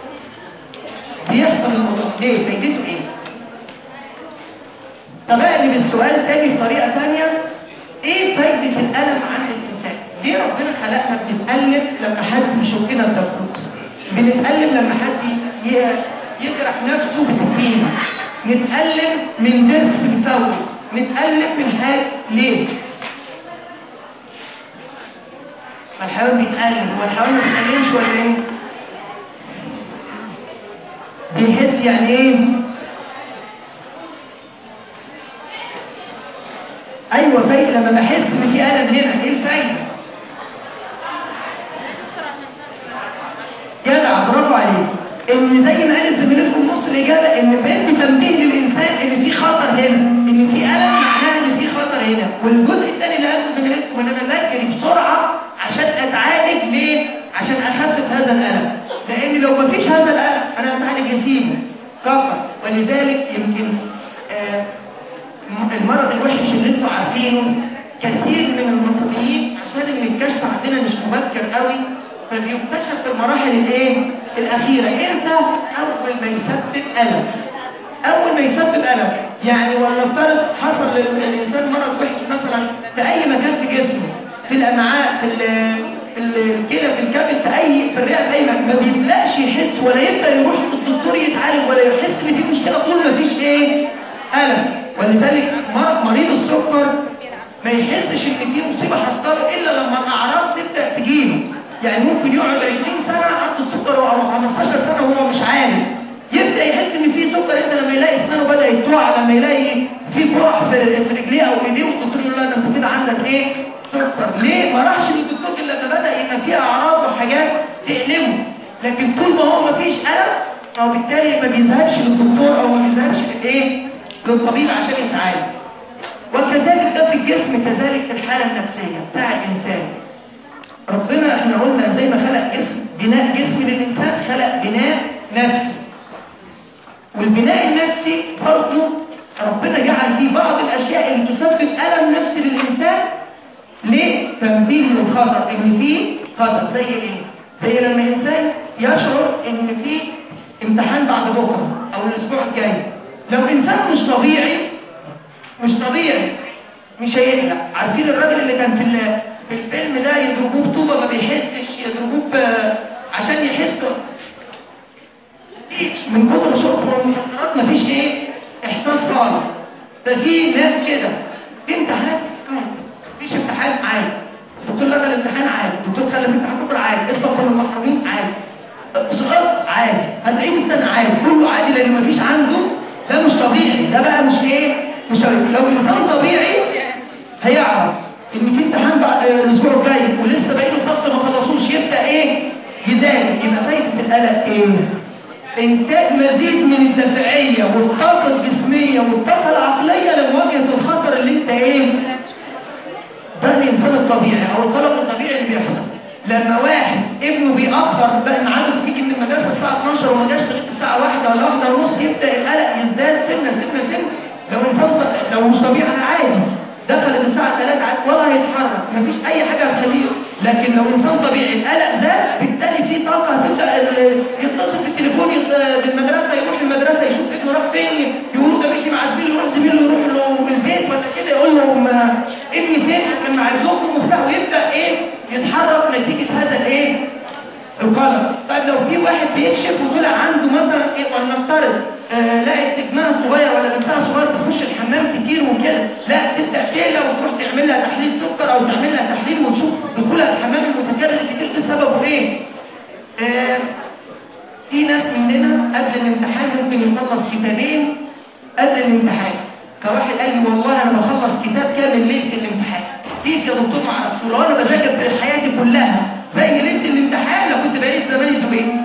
A: بيحصل الموضوع ليه فايدته ايه طب اقلب السؤال تاني بطريقه ثانيه ايه فايده الالم عند الانسان ليه ربنا خلقنا بنتالم لما حد يشكنا الدبوس بنتالم لما حد ي- يجرح نفسه بسكينه نتالم من درس بنسوي نتالم من حاجه ليه ما الحيوان بيتالم هو الحيوان ما بيتالمش ولا ايه بيحس يعني ايه ايوه فايده لما بحس ان في الم هنا ايه الفايده جدع برافو عليك ان زي ما قالت زميلتكم نص الاجابه ان بين تنبيه للانسان ان في خطر هنا ان في الم معناه ان في خطر هنا والجزء الثاني اللي قاله زميلتكم ان انا بجري بسرعه عشان اتعالج ليه عشان اخفف هذا الالم لان لو ما فيش هذا الالم انا هتعالج يسيبه فقط ولذلك يمكن آه المرض الوحش اللي انتوا عارفينه كثير من المصريين عشان ان الكشف عندنا مش مبكر قوي فبيكتشف في المراحل الايه الاخيره امتى اول ما يسبب الم اول ما يسبب الم يعني ولا افترض حصل للانسان مرض وحش مثلا في اي مكان في جسمه في الامعاء في ال- في الكلى في الكبد في اي في الرئه في اي مكان ما بيبداش يحس ولا يبدا يروح للدكتور يتعالج ولا يحس ان في مشكله طول ما فيش ايه الم ولذلك مرض مريض السكر ما يحسش ان في مصيبه حصلت الا لما الاعراض تبدا تجيله يعني ممكن يقعد 20 سنه عنده السكر او 15 سنه وهو مش عارف يبدا يحس ان في سكر انت لما يلاقي اسنانه بدات تقع لما يلاقي في قرح في في رجليه او ايديه والدكتور يقول له ده انت كده عندك ايه سكر ليه ما راحش للدكتور الا لما بدا يبقى فيه اعراض وحاجات تألمه لكن طول ما هو ما فيش الم او بالتالي ما بيذهبش للدكتور او ما بيذهبش للايه للطبيب عشان يتعالج وكذلك ده في الجسم كذلك في الحاله النفسيه بتاع الانسان ربنا احنا قلنا زي ما خلق جسم بناء جسم للإنسان خلق بناء نفسي والبناء النفسي برضه ربنا جعل فيه بعض الأشياء اللي تسبب ألم نفسي للإنسان ليه؟ تنبيه للخطر إن فيه خطر زي إيه؟ زي لما إنسان يشعر إن فيه امتحان بعد بكرة أو الأسبوع الجاي لو إنسان مش طبيعي مش طبيعي مش هيقلق عارفين الراجل اللي كان في ال- في الفيلم ده يضربوه بطوبة ما بيحسش يضربوه ب- عشان يحسوا مفيش من كتر شرب المخدرات مفيش ايه احساس خالص ده في ناس كده في امتحانات مفيش امتحان عادي الدكتور لغى الامتحان عادي الدكتور خلى الامتحان بكره عادي اطلب من المحرومين عادي سقط عادي هتعيد السنه عادي كله عادي لان مفيش عنده ده مش طبيعي ده بقى مش ايه مش طبيعي لو انسان طبيعي هيعرف ان في امتحان بعد الاسبوع الجاي ولسه باقي له فصل ما خلصوش يبدا ايه يذاكر يبقى فايده القلق ايه انتاج مزيد من الدافعيه والطاقه الجسميه والطاقه العقليه لمواجهه الخطر اللي انت ايه ده الانسان الطبيعي او الطلب الطبيعي اللي بيحصل لما واحد ابنه بيأخر بقى ميعاده تيجي من المدرسه الساعه 12 وما جاش لغايه الساعه 1 ولا 1 ونص يبدا القلق يزداد سنه سنه سنه لو انسان ط- لو مش طبيعي عادي دخل الساعه 3 عادي ولا هيتحرك مفيش اي حاجه هتخليه لكن لو انسان طبيعي القلق زاد بالتالي في طاقه هتبدا ال- يتصل في التليفون يط- بالمدرسه يروح المدرسه يشوف ابنه راح فين يقولوا ده مشي مع زميله يروح زميله يروح له البيت ولا كده يقول له ما ابني فين كان مع زوجته وبتاع ويبدا ايه يتحرك نتيجه هذا الايه القلق طيب لو في واحد بيكشف وطلع عنده مثلا ايه ولنفترض آه لا استجماع صغير ولا بنتها صغير تخش الحمام كتير وكده لا تبدا تقلق وتروح تعمل لها تحليل سكر او تعمل لها تحليل وتشوف دخولها الحمام المتكرر كتير ده سببه ايه آه في ناس مننا قبل الامتحان ممكن يخلص كتابين قبل الامتحان فواحد قال لي والله انا بخلص كتاب كامل ليله الامتحان كيف يا دكتور ما اعرفش لو انا بذاكر في حياتي كلها زي ليله الامتحان لو كنت بقيت زماني زبين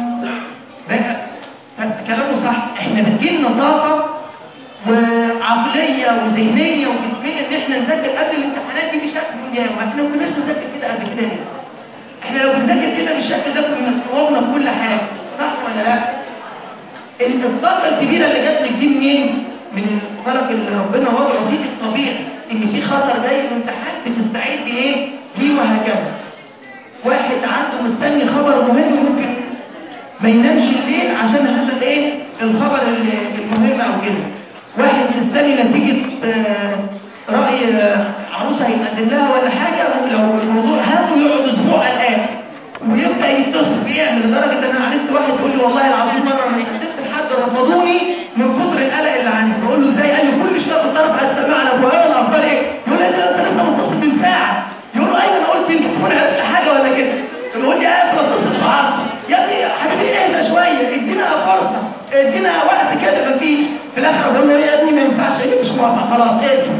A: كلامه صح احنا بتجيلنا طاقه وعقليه وذهنيه وجسميه ان احنا نذاكر قبل الامتحانات دي بشكل مجاوب احنا ما كناش نذاكر كده قبل كده ليه؟ احنا لو بنذاكر كده بالشكل ده كنا صورنا في كل حاجه صح ولا لا؟ الطاقه الكبيره اللي جات لك دي منين؟ من الفرق اللي ربنا وضعه فيك الطبيعي ان في خطر جاي الامتحان بتستعد ايه؟ ليه وهكذا. واحد عنده مستني خبر مهم ممكن ما ينامش الليل عشان يحصل ايه؟ الخبر المهم او كده. واحد مستني نتيجه آه رأي آه عروسه هيتقدم لها ولا حاجه لو الموضوع هاته يقعد اسبوع قلقان ويبدا يتصل بيعمل لدرجه ان انا عرفت واحد يقول لي والله العظيم مره انا قدمت لحد رفضوني من كتر القلق اللي عندي بقول له ازاي قال لي كل شويه بالطرف على السماعه على ابويا الاخبار ايه يقول لي انت لسه متصل من ساعه يقول له ايوه انا قلت يمكن تكون عرفت حاجه ولا كده يقول لي اه بتصل بعض يا ابني حبيبي اهدى شويه ادينا فرصه ادينا وقت كده مفيش في الاخر بقول له يا ابني ما ينفعش ايه مش موافق خلاص اقفل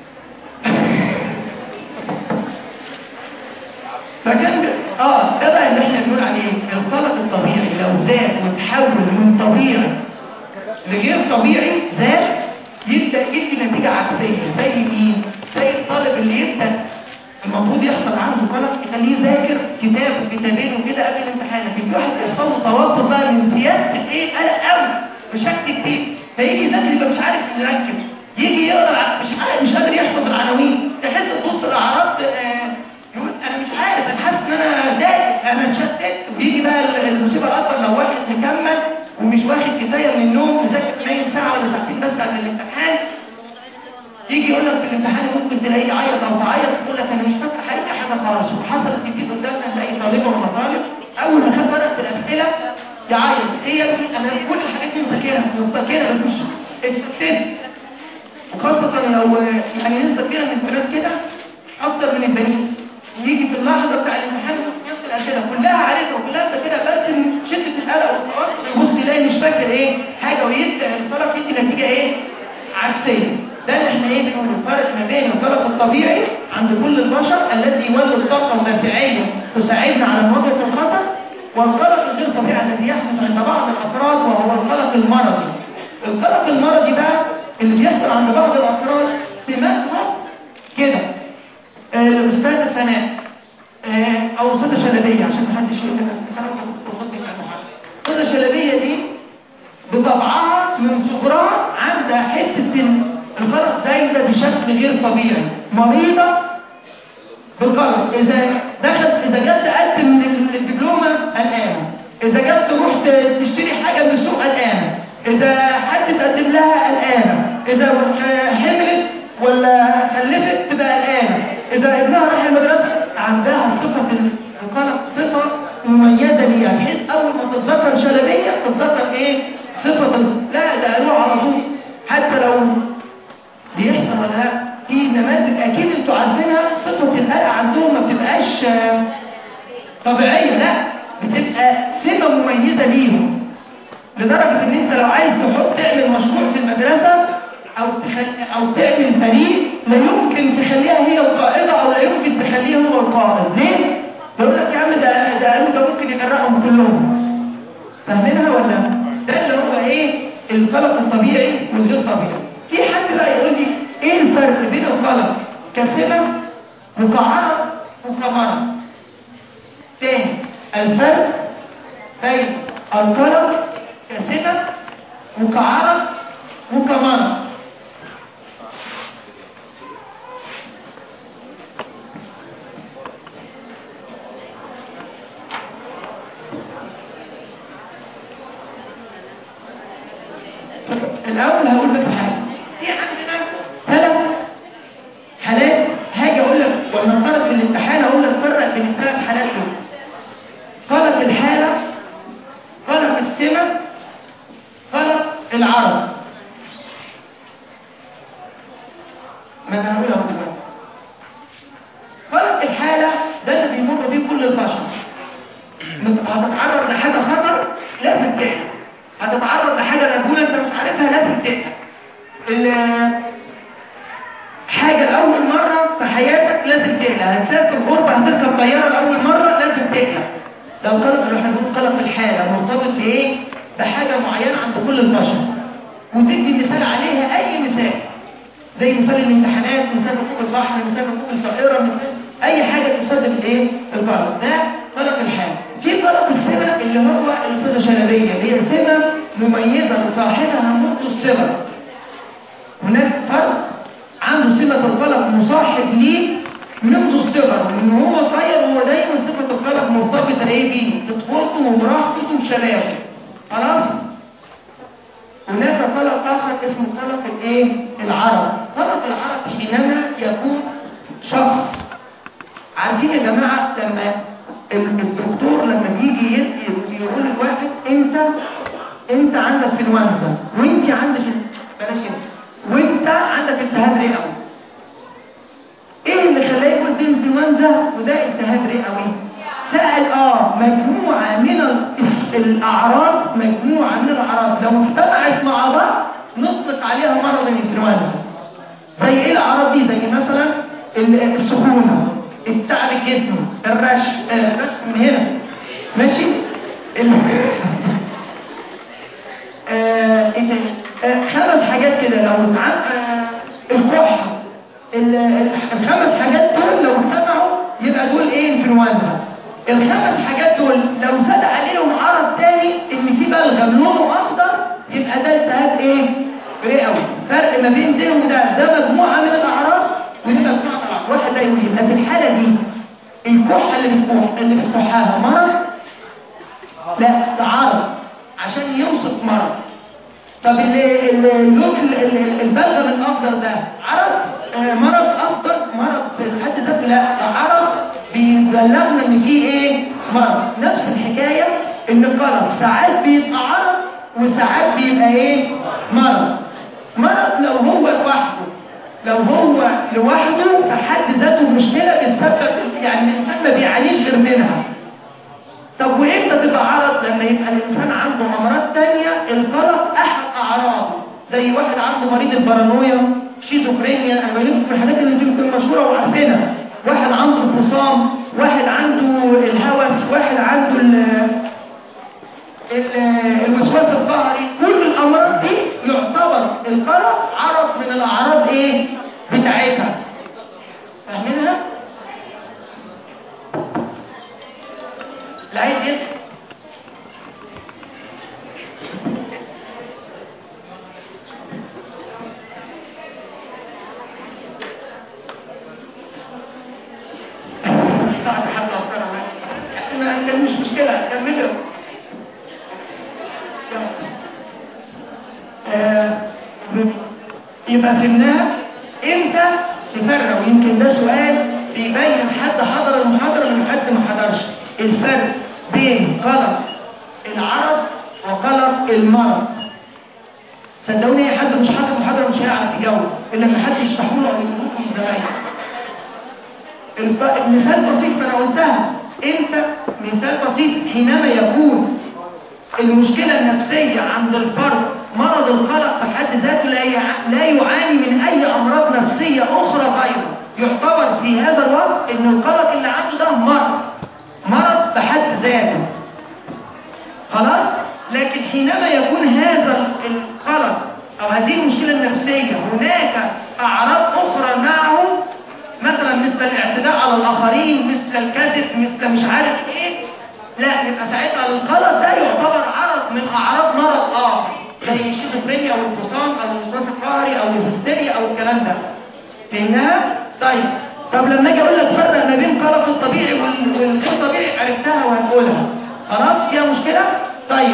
A: فكان اه ده بقى اللي احنا بنقول عليه القلق الطبيعي لو زاد وتحول من طبيعي لغير طبيعي زاد يبدا يدي نتيجه عكسيه زي مين؟ زي الطالب اللي يبدا المفروض يحصل عنده قلق يخليه يذاكر كتاب كتابين وكده قبل الامتحان لكن في واحد يحصل له توتر بقى من سياسه ايه قلق قوي بشكل كتير فيجي يذاكر يبقى مش عارف يركز يجي يقرا مش عارف مش قادر يحفظ العناوين تحس تبص الاعراض آه يقول انا مش عارف انا حاسس ان انا دايق انا اتشتت ويجي بقى المصيبه الاكبر لو واحد مكمل ومش واخد كفايه من النوم مذاكر نايم ساعه ولا ساعتين بس قبل الامتحان يجي يقول لك في الامتحان ممكن تلاقيه يعيط او تعيط تقول لك انا مش فاكر حاجه حاجه خالص وحصلت كتير قدامنا نلاقي طالبه ولا طالب اول ما خد ورقه الاسئله يعيط ايه يا ابني انا كل الحاجات دي مذاكرها مذاكرها بس مش اتشتت وخاصه لو يعني نسبه كبيره من البنات كده اكتر من البنين يجي في اللحظه بتاع الامتحان نفس الاسئله كلها عارفها وكلها انت كده بس من شده القلق والتوتر يبص يلاقي مش فاكر ايه حاجه ويبدا الطلب يدي نتيجه ايه عكسيه ده اللي احنا ايه بنقول الفرق ما بين الطلب الطبيعي عند كل البشر الذي يولد طاقه دافعيه تساعدنا على مواجهه الخطر والقلق الغير طبيعي الذي يحدث عند بعض الافراد وهو القلق المرضي القلق المرضي بقى اللي بيحصل عند بعض الافراد سماتهم كده الأستاذة سناء آه أو أستاذة شلبية عشان محدش يقول لك أنا بصدق على المحاضرة الأستاذة شلبية دي بطبعها من صغرها عندها حتة القلق زايدة بشكل غير طبيعي مريضة بالقلق إذا دخلت إذا جت تقدم الدبلومة قلقانة إذا جت تروح تشتري حاجة من السوق قلقانة إذا حد تقدم لها قلقانة إذا حملت ولا خلفت تبقى قلقانة إذا ابنها راح المدرسة عندها صفة القلق صفة مميزة ليها بحيث أول ما تتذكر شلبية تتذكر إيه؟ صفة لا ده قالوها على طول حتى لو بيحصل ولا لا في نماذج أكيد أنتوا عارفينها صفة القلق عندهم ما بتبقاش طبيعية لا بتبقى سمة مميزة ليهم لدرجة إن أنت لو عايز تحط تعمل مشروع في المدرسة أو تخل... أو تعمل فريق لا يمكن تخليها هي القائدة أو لا يمكن تخليه هو القائد ليه؟ يقول لك يا عم ده ده قالوا ده ممكن يغرقهم كلهم فاهمينها ولا؟ ده اللي هو إيه؟ القلق الطبيعي والغير طبيعي في حد بقى يقول لي إيه الفرق بين القلق كسمة مقعرة وكمرة؟ تاني الفرق بين القلق كسمة مقعرة وكمرة الأول هقول لك حاجة في عندنا ثلاث حالات هاجي أقول لك ونفترض في الامتحان أقول لك فرق بين الثلاث حالات دول قلق الحالة قلق السمة قلق العرض ما أنا هقولها دلوقتي قلق الحالة ده اللي بيمر بيه كل البشر هتتعرض لحاجة خطر لازم تحلم هتتعرض لحاجة مجهولة انت مش عارفها لازم تقلق حاجة لأول مرة في حياتك لازم تقلق هتسافر غربة هتركب طيارة لأول مرة لازم تقلق ده القلق اللي احنا بنقول قلق الحالة مرتبط بإيه؟ بحاجة معينة عند كل البشر وتدي مثال عليها أي مثال زي مثال الامتحانات مثال ركوب البحر مثال ركوب الطائرة مثال أي حاجة تسبب الإيه؟ القلق ده قلق الحالة في قلق السمة اللي هو الأستاذة شلبية اللي هي سمة مميزة لصاحبها منذ الصغر هناك فرق عنده سمة القلق مصاحب ليه منذ الصغر من هو صغير هو دايما صفة القلق مرتبطة ايه بيه بطفولته ومراهقته وشبابه خلاص هناك قلق اخر اسمه قلق الايه العرب قلق العرب حينما يكون شخص عارفين يا جماعة لما الدكتور لما بيجي يدي يقول للواحد انت انت عندك انفلونزا وانت عندك بلاش انت وانت عندك التهاب رئوي ايه اللي خلاه يقول دي انفلونزا وده التهاب رئوي سأل اه مجموعة من الاعراض مجموعة من الاعراض لو اجتمعت مع بعض نطلق عليها مرض الانفلونزا زي ايه الاعراض دي زي مثلا السخونة التعب الجسم الرشح الرشح من هنا ماشي آه خمس حاجات كده لو آه الكحة الخمس حاجات دول لو اجتمعوا يبقى دول ايه انفلونزا الخمس حاجات دول لو زاد عليهم عرض تاني ان في بلغم لونه اخضر يبقى ده التهاب ايه رئوي فرق ما بين ده وده ده مجموعه من الاعراض ودي مجموعه من الاعراض واحد لا يقول يبقى في الحاله دي الكحه اللي بتكح اللي بتكحها مرض لا ده عرض عشان يوصف مرض طب اللون البلغم الاخضر ده عرض آه مرض اخضر مرض في حد ذاته لا ده عرض بيبلغنا ان فيه ايه مرض نفس الحكايه ان القلم ساعات بيبقى عرض وساعات بيبقى ايه مرض مرض لو هو لوحده لو هو لوحده في حد ذاته مشكله بتسبب يعني الانسان ما بيعانيش غير منها طب وامتى تبقى عرض لما يبقى الانسان عنده امراض تانية القلق احد اعراضه زي واحد عنده مريض البارانويا شيزوفرينيا انا بقول في الحاجات اللي يمكن مشهوره وعارفينها واحد عنده الفصام واحد عنده الهوس واحد عنده ال الوسواس القهري كل الامراض دي يعتبر القلق عرض من الاعراض ايه بتاعتها فاهمينها اللي عايز يسأل كان مش مشكلة كملوا آه يبقى فهمناها امتى تفرق ويمكن ده سؤال بيبين حد حضر المحاضرة ولا حد ما حضرش الفرق بين قلق العرض وقلق المرض صدقوني اي حد مش حاضر محاضرة مش هيعرف يجاوب الا لما حد يشرحه له او يقول له زمان المثال بسيط انا قلتها امتى مثال بسيط حينما يكون المشكلة النفسية عند الفرد مرض القلق في حد ذاته لا لا يعاني من اي امراض نفسية اخرى غيره يعتبر في هذا الوقت ان القلق اللي عنده ده مرض مرض بحد ذاته خلاص لكن حينما يكون هذا القلق او هذه المشكلة النفسية هناك اعراض اخرى معه مثلا مثل الاعتداء على الاخرين مثل الكذب مثل مش عارف ايه لا يبقى ساعتها القلق ده يعتبر عرض من اعراض مرض اخر زي الشيزوفرينيا او الفصام او الوسواس القهري او الهستيريا او الكلام ده فهمناها طيب طب لما اجي اقول لك فرق ما بين قلق الطبيعي والغير طبيعي عرفتها وهنقولها خلاص فيها مشكله طيب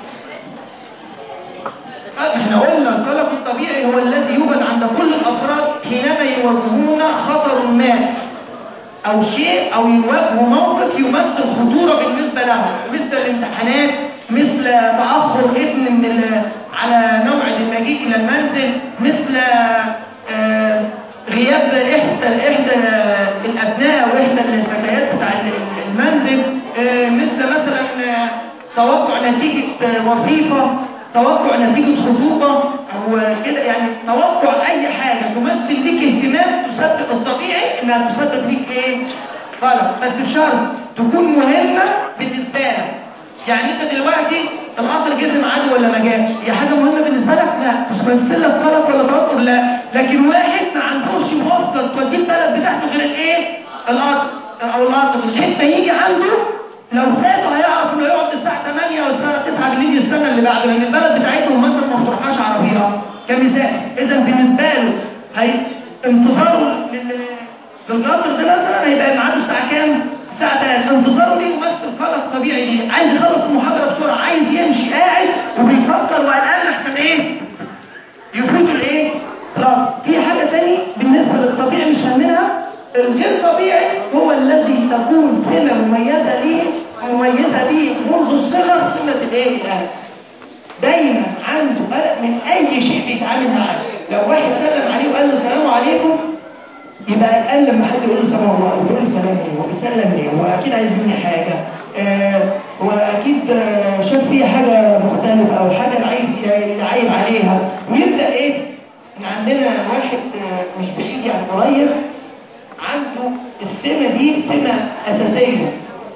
A: احنا قلنا القلق الطبيعي هو الذي يوجد عند كل الافراد حينما يواجهون خطر ما او شيء او يواجهوا موقف يمثل خطوره بالنسبه لهم مثل الامتحانات مثل تاخر ابن من على موعد المجيء الى المنزل مثل آه غياب احدى احدى الابناء واحدى الفتيات بتاع المنزل آه مثل مثلا آه توقع نتيجه وظيفه توقع نتيجة خطوبة أو كده يعني توقع أي حاجة تمثل ليك اهتمام تسبب الطبيعي انها تسبب ليك ايه غلط بس بشرط تكون مهمه بالنسبه لك يعني انت دلوقتي القطر جه في ميعاده ولا ما جاش هي حاجه مهمه بالنسبه لك لا مش تمثل لك غلط ولا توتر لا لكن واحد ما عندوش مواصله توديه البلد بتاعته غير الايه القطر او القطر بحيث ما يجي عنده لو فاته هيعرف انه يقعد الساعه 8 او الساعه 9 بالليل السنه اللي بعده لان البلد بتاعتهم مثلا ما بتروحهاش عربيه كمثال اذا بالنسبه له هي انتظاره لل- للقطر ده مثلا هيبقى ميعاده الساعه كام؟ الساعه 3 انتظاره ليه يمثل خلق طبيعي ليه عايز يخلص المحاضره بسرعه عايز يمشي قاعد وبيفكر وقلقان احسن ايه؟ يفوت الايه؟ لا في حاجه ثانيه بالنسبه للطبيعي مش فاهمينها الغير طبيعي هو الذي تكون سمه مميزه ليه مميزه ليه منذ الصغر سمه الايه؟ الاهل دايما عنده قلق من اي شيء بيتعامل معاه لو واحد سلم عليه وقال له السلام عليكم يبقى قال لما حد يقول له سلام عليكم يقول له سلام ايه وبيسلم ليه هو اكيد عايز مني حاجه آه هو اكيد آه شاف فيها حاجه مختلفه او حاجه عايز يعيب عليها ويبدا ايه إن عندنا واحد آه مش بعيد يعني قريب عنده السمه دي سمه اساسيه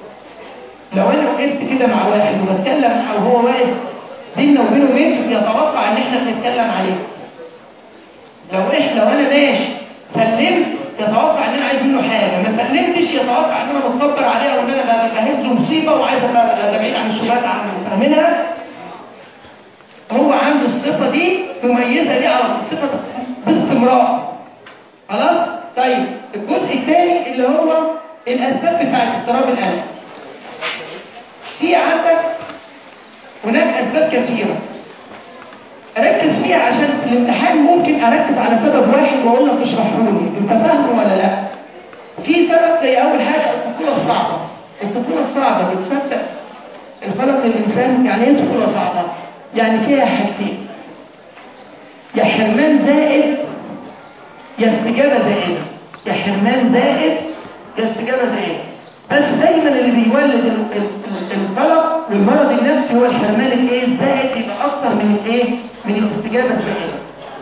A: لو انا وقفت كده مع واحد وبتكلم او هو واقف بيننا وبينه متر يتوقع ان احنا بنتكلم عليه لو احنا لو انا ماشي سلمت يتوقع ان انا عايز منه حاجه ما سلمتش يتوقع ان انا متكبر عليه او ان انا بجهز له مصيبه وعايز ابقى أبقى بعيد عن الشبهات عنه فاهمينها هو عنده الصفه دي مميزه ليه على طول صفه باستمرار خلاص طيب الجزء الثاني اللي هو الاسباب بتاعت اضطراب القلب في عندك هناك اسباب كثيره اركز فيها عشان في الامتحان ممكن اركز على سبب واحد واقول لك اشرحه لي انت فاهمه ولا لا في سبب زي اول حاجه الطفوله الصعبه الطفوله الصعبه بتسبب القلق للانسان يعني ايه طفوله صعبه يعني فيها حاجتين يا حرمان زائد يا استجابه زائده يا حرمان زائد يا استجابه زائده بس دايما اللي بيولد ال- ال- القلق والمرض النفسي هو الحرمان الايه الزائد يبقى اكتر من الايه من الاستجابه الزائده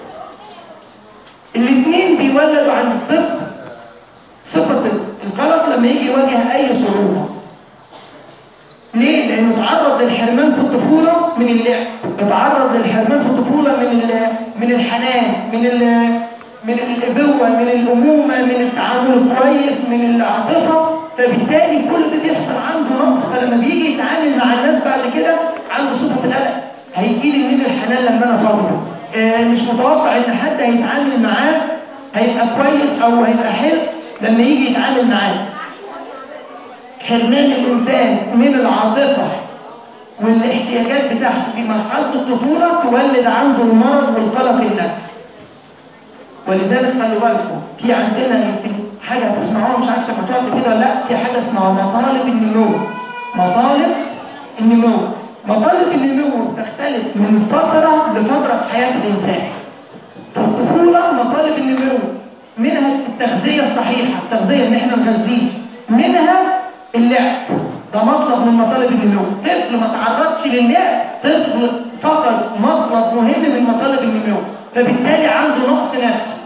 A: الاثنين بيولدوا عند الطفل صفه ال- القلق لما يجي يواجه اي صعوبه ليه؟ لأنه تعرض للحرمان في الطفولة من اللعب، اتعرض للحرمان في الطفولة من ال- من الحنان، من ال من الأبوة، من الأمومة، من التعامل الكويس، من العاطفة، فبالتالي كل ده بيحصل عنده نقص، فلما بيجي يتعامل مع الناس بعد كده عنده صفة القلق، هيجي لي من الحنان لما أنا فاضي، آه مش متوقع إن حد هيتعامل معاه هيبقى كويس أو هيبقى حلو لما يجي يتعامل معاه. حرمان الإنسان من العاطفة والاحتياجات بتاعته في مرحلة الطفولة تولد عنده المرض والقلق النفسي ولذلك خلوا بالكم في عندنا يمكن حاجة تسمعوها مش عارف سمعتوها كده ولا لا في حاجة اسمها مطالب النمو مطالب النمو مطالب النمو تختلف من فترة لفترة في حياة الإنسان في الطفولة مطالب النمو منها التغذية الصحيحة التغذية ان احنا نغذيه منها اللعب ده مطلب من مطالب النمو طفل ما تعرضش للعب طفل فقد مطلب مهم من مطالب النمو فبالتالي عنده نقص نفسي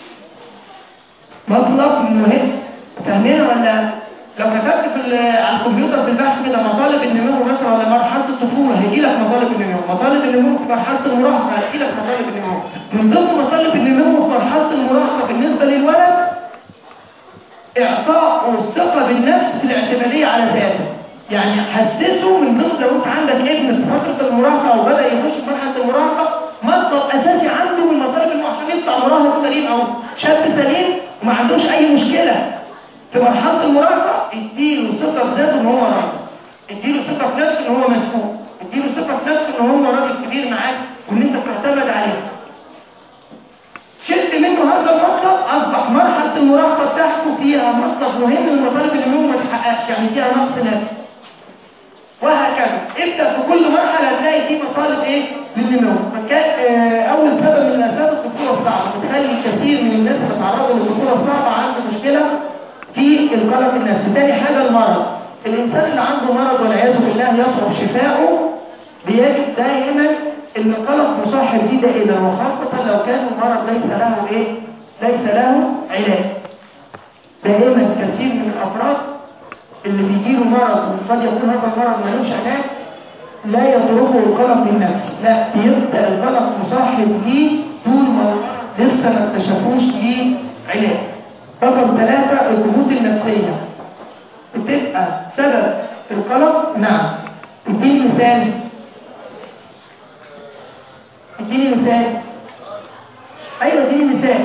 A: مطلب مهم فاهمين ولا لو كتبت في ال- على الكمبيوتر في البحث كده مطالب النمو مثلا ولا مرحله الطفوله هيجي لك مطالب النمو مطالب النمو في مرحله المراهقه هيجي لك مطالب النمو من ضمن مطالب النمو في مرحله المراهقه بالنسبه للولد اعطاء الثقه بالنفس في الاعتماديه على ذاته يعني حسسه من ضمن لو انت عندك ابن في فتره المراهقه او بدا يخش في مرحله المراهقه مطلب اساسي عنده من مطالب انه عشان يطلع مراهق سليم او شاب سليم وما عندوش اي مشكله في مرحله المراهقه اديله ثقه في ذاته ان هو راجل اديله ثقه في نفسه ان هو مسؤول اديله ثقه في نفسه ان هو راجل كبير معاك وان انت تعتمد عليه شلت منه هذا المطلب اصبح مرحله المراهقه بتاعته فيها مطلب مهم من مطالب النمو ما تحققش يعني فيها نقص نفسي وهكذا ابدا في كل مرحله هتلاقي في مطالب ايه للنمو فكان آه، اول سبب من الاسباب الطفوله الصعبه بتخلي كثير من الناس اللي تعرضوا للطفوله الصعبه عنده مشكله في القلق النفسي تاني حاجه المرض الانسان اللي عنده مرض والعياذ بالله يصعب شفاؤه بيجد دائما ان القلق مصاحب ليه دائما وخاصه لو كان المرض ليس له ايه ليس له علاج دائما كثير من الافراد اللي بيجيله مرض وقد يكون هذا المرض ملوش علاج لا يتركه القلق بالنفس لا بيبدا القلق مصاحب ليه طول ما لسه ما اكتشفوش ليه علاج رقم ثلاثة الضغوط النفسية بتبقى سبب في القلق نعم اديني مثال اديني مثال ايوه اديني مثال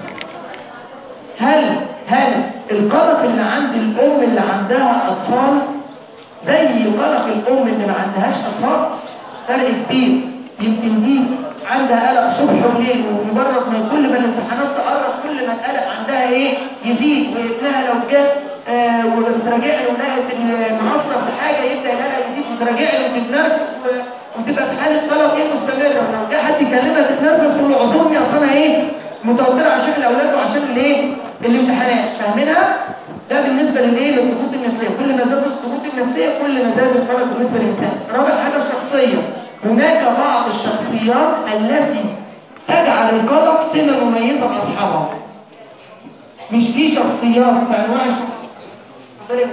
A: هل هل القلق اللي عند الام اللي عندها اطفال زي قلق الام اللي ما عندهاش اطفال فرق كبير يمكن دي عندها قلق صبح وليل ومجرد ما كل ما الامتحانات تقرب كل ما القلق عندها ايه يزيد وابنها لو جت آه وتراجع له ولقت المعصره في حاجه يبدا القلق يزيد وتراجع له في النرف وتبقى في حاله قلق ايه مستمره ولو جه حد يكلمها تتنرفز تقول له اعذرني اصل انا ايه متوتره عشان الاولاد وعشان الايه الامتحانات فاهمينها ده بالنسبه للايه للضغوط النفسيه كل ما زادت الضغوط النفسيه كل ما زاد القلق بالنسبه للانسان رابع حاجه الشخصيه هناك بعض الشخصيات التي تجعل القلق سمه مميزه باصحابها مش في شخصيات في انواع الشخصيات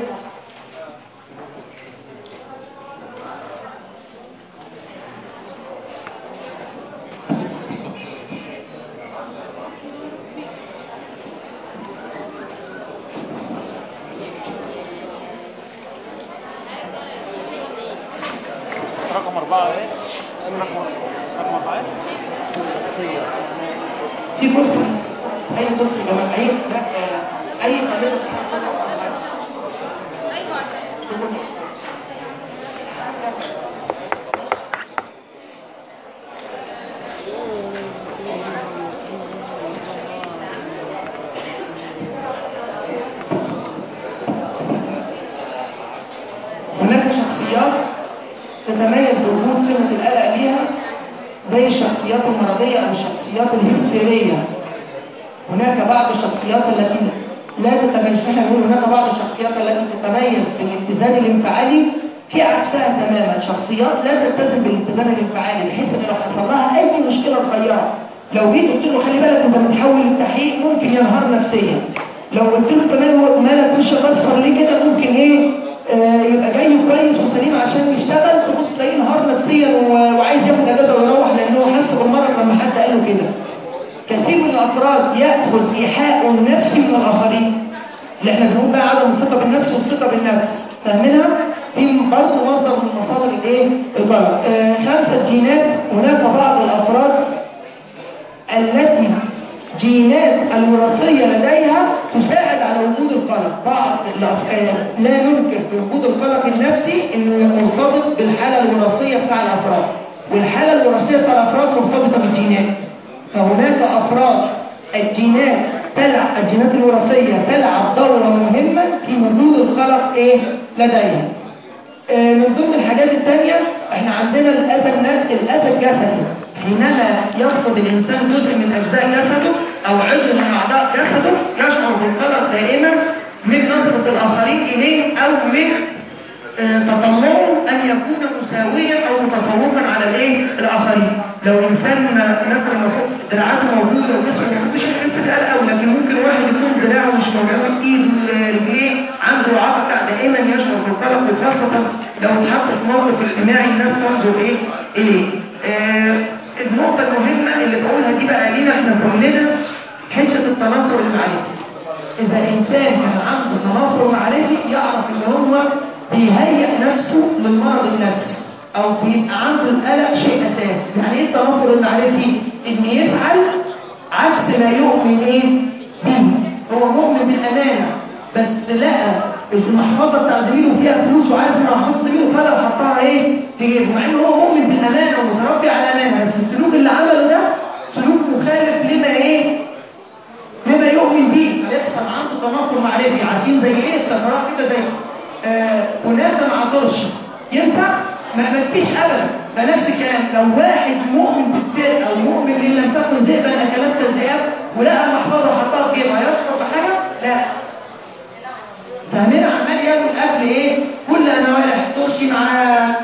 B: رقم أربعة إيه؟ رقم رقم أربعة إيه؟
A: في كرسي اي كرسي جماعي لا آه، اي طالب هناك شخصيات تتميز بوجود سمة القلق ليها زي الشخصيات المرضية أو الشخصيات الهستيرية هناك بعض الشخصيات التي لا تتميز احنا بنقول هناك بعض الشخصيات التي تتميز بالاتزان الانفعالي في عكسها تماما شخصيات لا تلتزم بالاتزان الانفعالي بحيث ان لو حصل لها اي مشكله صغيره لو جيت قلت له خلي بالك انت بتحول التحقيق ممكن ينهار نفسيا لو قلت له كمان هو مالك وشك اصفر ليه كده ممكن ايه آه يبقى جاي كويس وسليم عشان يشتغل تبص تلاقيه انهار نفسيا و- وعايز ياخد اجازه ويروح لانه حس بالمرض لما حد قال له كده كثير من الافراد ياخذ ايحاء نفسي من الاخرين اللي احنا بنقول بقى عدم الثقه بالنفس والثقه بالنفس فاهمينها دي برضه مصدر من مصادر الايه القلق آه خمسه جينات هناك بعض الافراد التي جينات الوراثيه لديها تساعد على وجود القلق بعض الافكار لا ننكر في وجود القلق النفسي انه مرتبط بالحاله الوراثيه بتاع الافراد والحاله الوراثيه بتاع الافراد مرتبطه بالجينات فهناك افراد الجينات تلعب الجينات الوراثيه تلعب دورا مهما في وجود القلق ايه لديها آه، من ضمن الحاجات الثانيه احنا عندنا الاذى النفسي الاذى الجسدي حينما يفقد الانسان جزء من اجزاء جسده او عضو من اعضاء جسده يشعر بالقلق دائما من نظره الاخرين اليه او من آه، تطلعه ان يكون مساويا او متفوقا على الايه الاخرين لو انسان مثلا المفروض دراعاته موجوده وجسمه موجود مش هيحس بقلق قوي لكن ممكن واحد يكون دراعه مش موجود ايده رجليه عنده اعاقه بتاع دائما يشعر بالقلق وخاصه لو اتحط في موقف اجتماعي الناس تنظر ايه اليه آه النقطه المهمه اللي بقولها دي بقى لينا احنا كلنا حشه التناقض المعرفي إذا إنسان كان عنده تناقض معرفي يعرف إن هو بيهيئ نفسه للمرض النفسي أو بيبقى عنده القلق شيء أساسي يعني إيه التناقض المعرفي؟ إن يفعل عكس ما يؤمن إيه؟ به هو مؤمن بالأمانة بس لقى المحفظة بتاع زميله فيها فلوس وعارف إن محفظة زميله فلا حطها إيه؟ في جيبه مع إن هو مؤمن بالأمانة ومتربي على الأمانة بس السلوك اللي عمله ده سلوك مخالف لما إيه؟ لما يؤمن به يحصل عنده تناقض معرفي عارفين زي ايه الثغرات كده زي آه وناسه مع طرش ينفع ما ما فيش ابدا فنفس الكلام لو واحد مؤمن بالذئب او مؤمن ان لم تكن ذئبا اكلت الذئاب ولقى محفظه وحطها في جيبها يشعر بحاجه لا فاهمين عمال ياكل اكل ايه كل انواع ترشي مع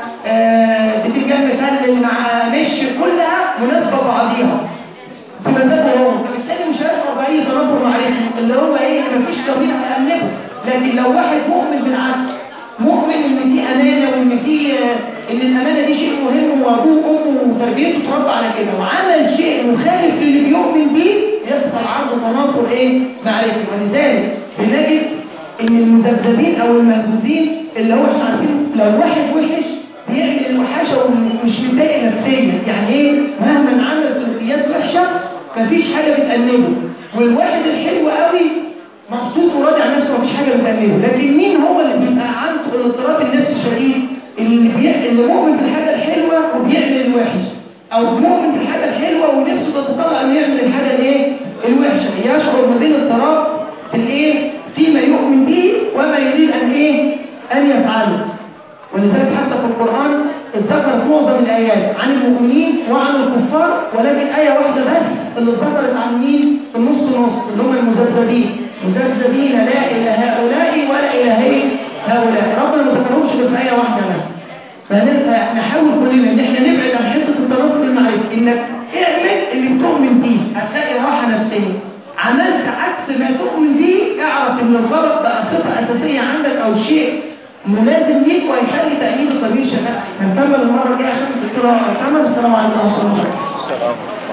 A: آه بتنجان مخلل مع مش كلها مناسبه بعضيها في مزاجه هو فبالتالي مش هيشعر باي اي تنظر معرفي اللي هو ايه اللي مفيش طبيعه تألفه لكن لو واحد مؤمن بالعكس مؤمن ان دي امانه وان في ان الامانه دي شيء مهم وابوه وامه وتربيته اتربى على كده وعمل شيء مخالف للي بيؤمن بيه يحصل عنده تناقض ايه معرفي ولذلك بنجد ان المذبذبين او المهزوزين اللي هو احنا عارفين لو واحد وحش بيعمل الوحشه ومش متضايق نفسيا يعني ايه مهما عمل سلوكيات وحشه مفيش حاجه بتأنبه والواحد الحلو قوي مبسوط وراضي عن نفسه مفيش حاجه بتأنبه لكن مين هو اللي بيبقى عنده الاضطراب النفسي الشديد اللي بي... اللي مؤمن بالحاجه الحلوه وبيعمل الوحش او مؤمن بالحاجه الحلوه ونفسه تتطلع انه يعمل الحاجه الايه الوحشه يشعر ما بين اضطراب في الايه فيما يؤمن به وما يريد ان ايه ان يفعله ولذلك حتى في القرآن اتذكرت معظم الآيات عن المؤمنين وعن الكفار ولكن آية واحدة بس اللي اتذكرت عن مين؟ النص نص اللي هم المذبذبين مذبذبين لا إلى هؤلاء ولا إلى هي هؤلاء ربنا ما ذكرهمش غير في آية واحدة بس فنبقى نحاول كلنا ان احنا نبعد عن حته التناقض المعرفي انك اعمل اللي بتؤمن بيه هتلاقي راحه نفسيه عملت عكس ما تؤمن بيه اعرف ان الغلط بقى صفه اساسيه عندك او شيء ملازم ليك وهيخلي تأمين الطبيعي شغال هنكمل المرة الجاية عشان الدكتورة أسامة والسلام عليكم ورحمة الله وبركاته
B: السلام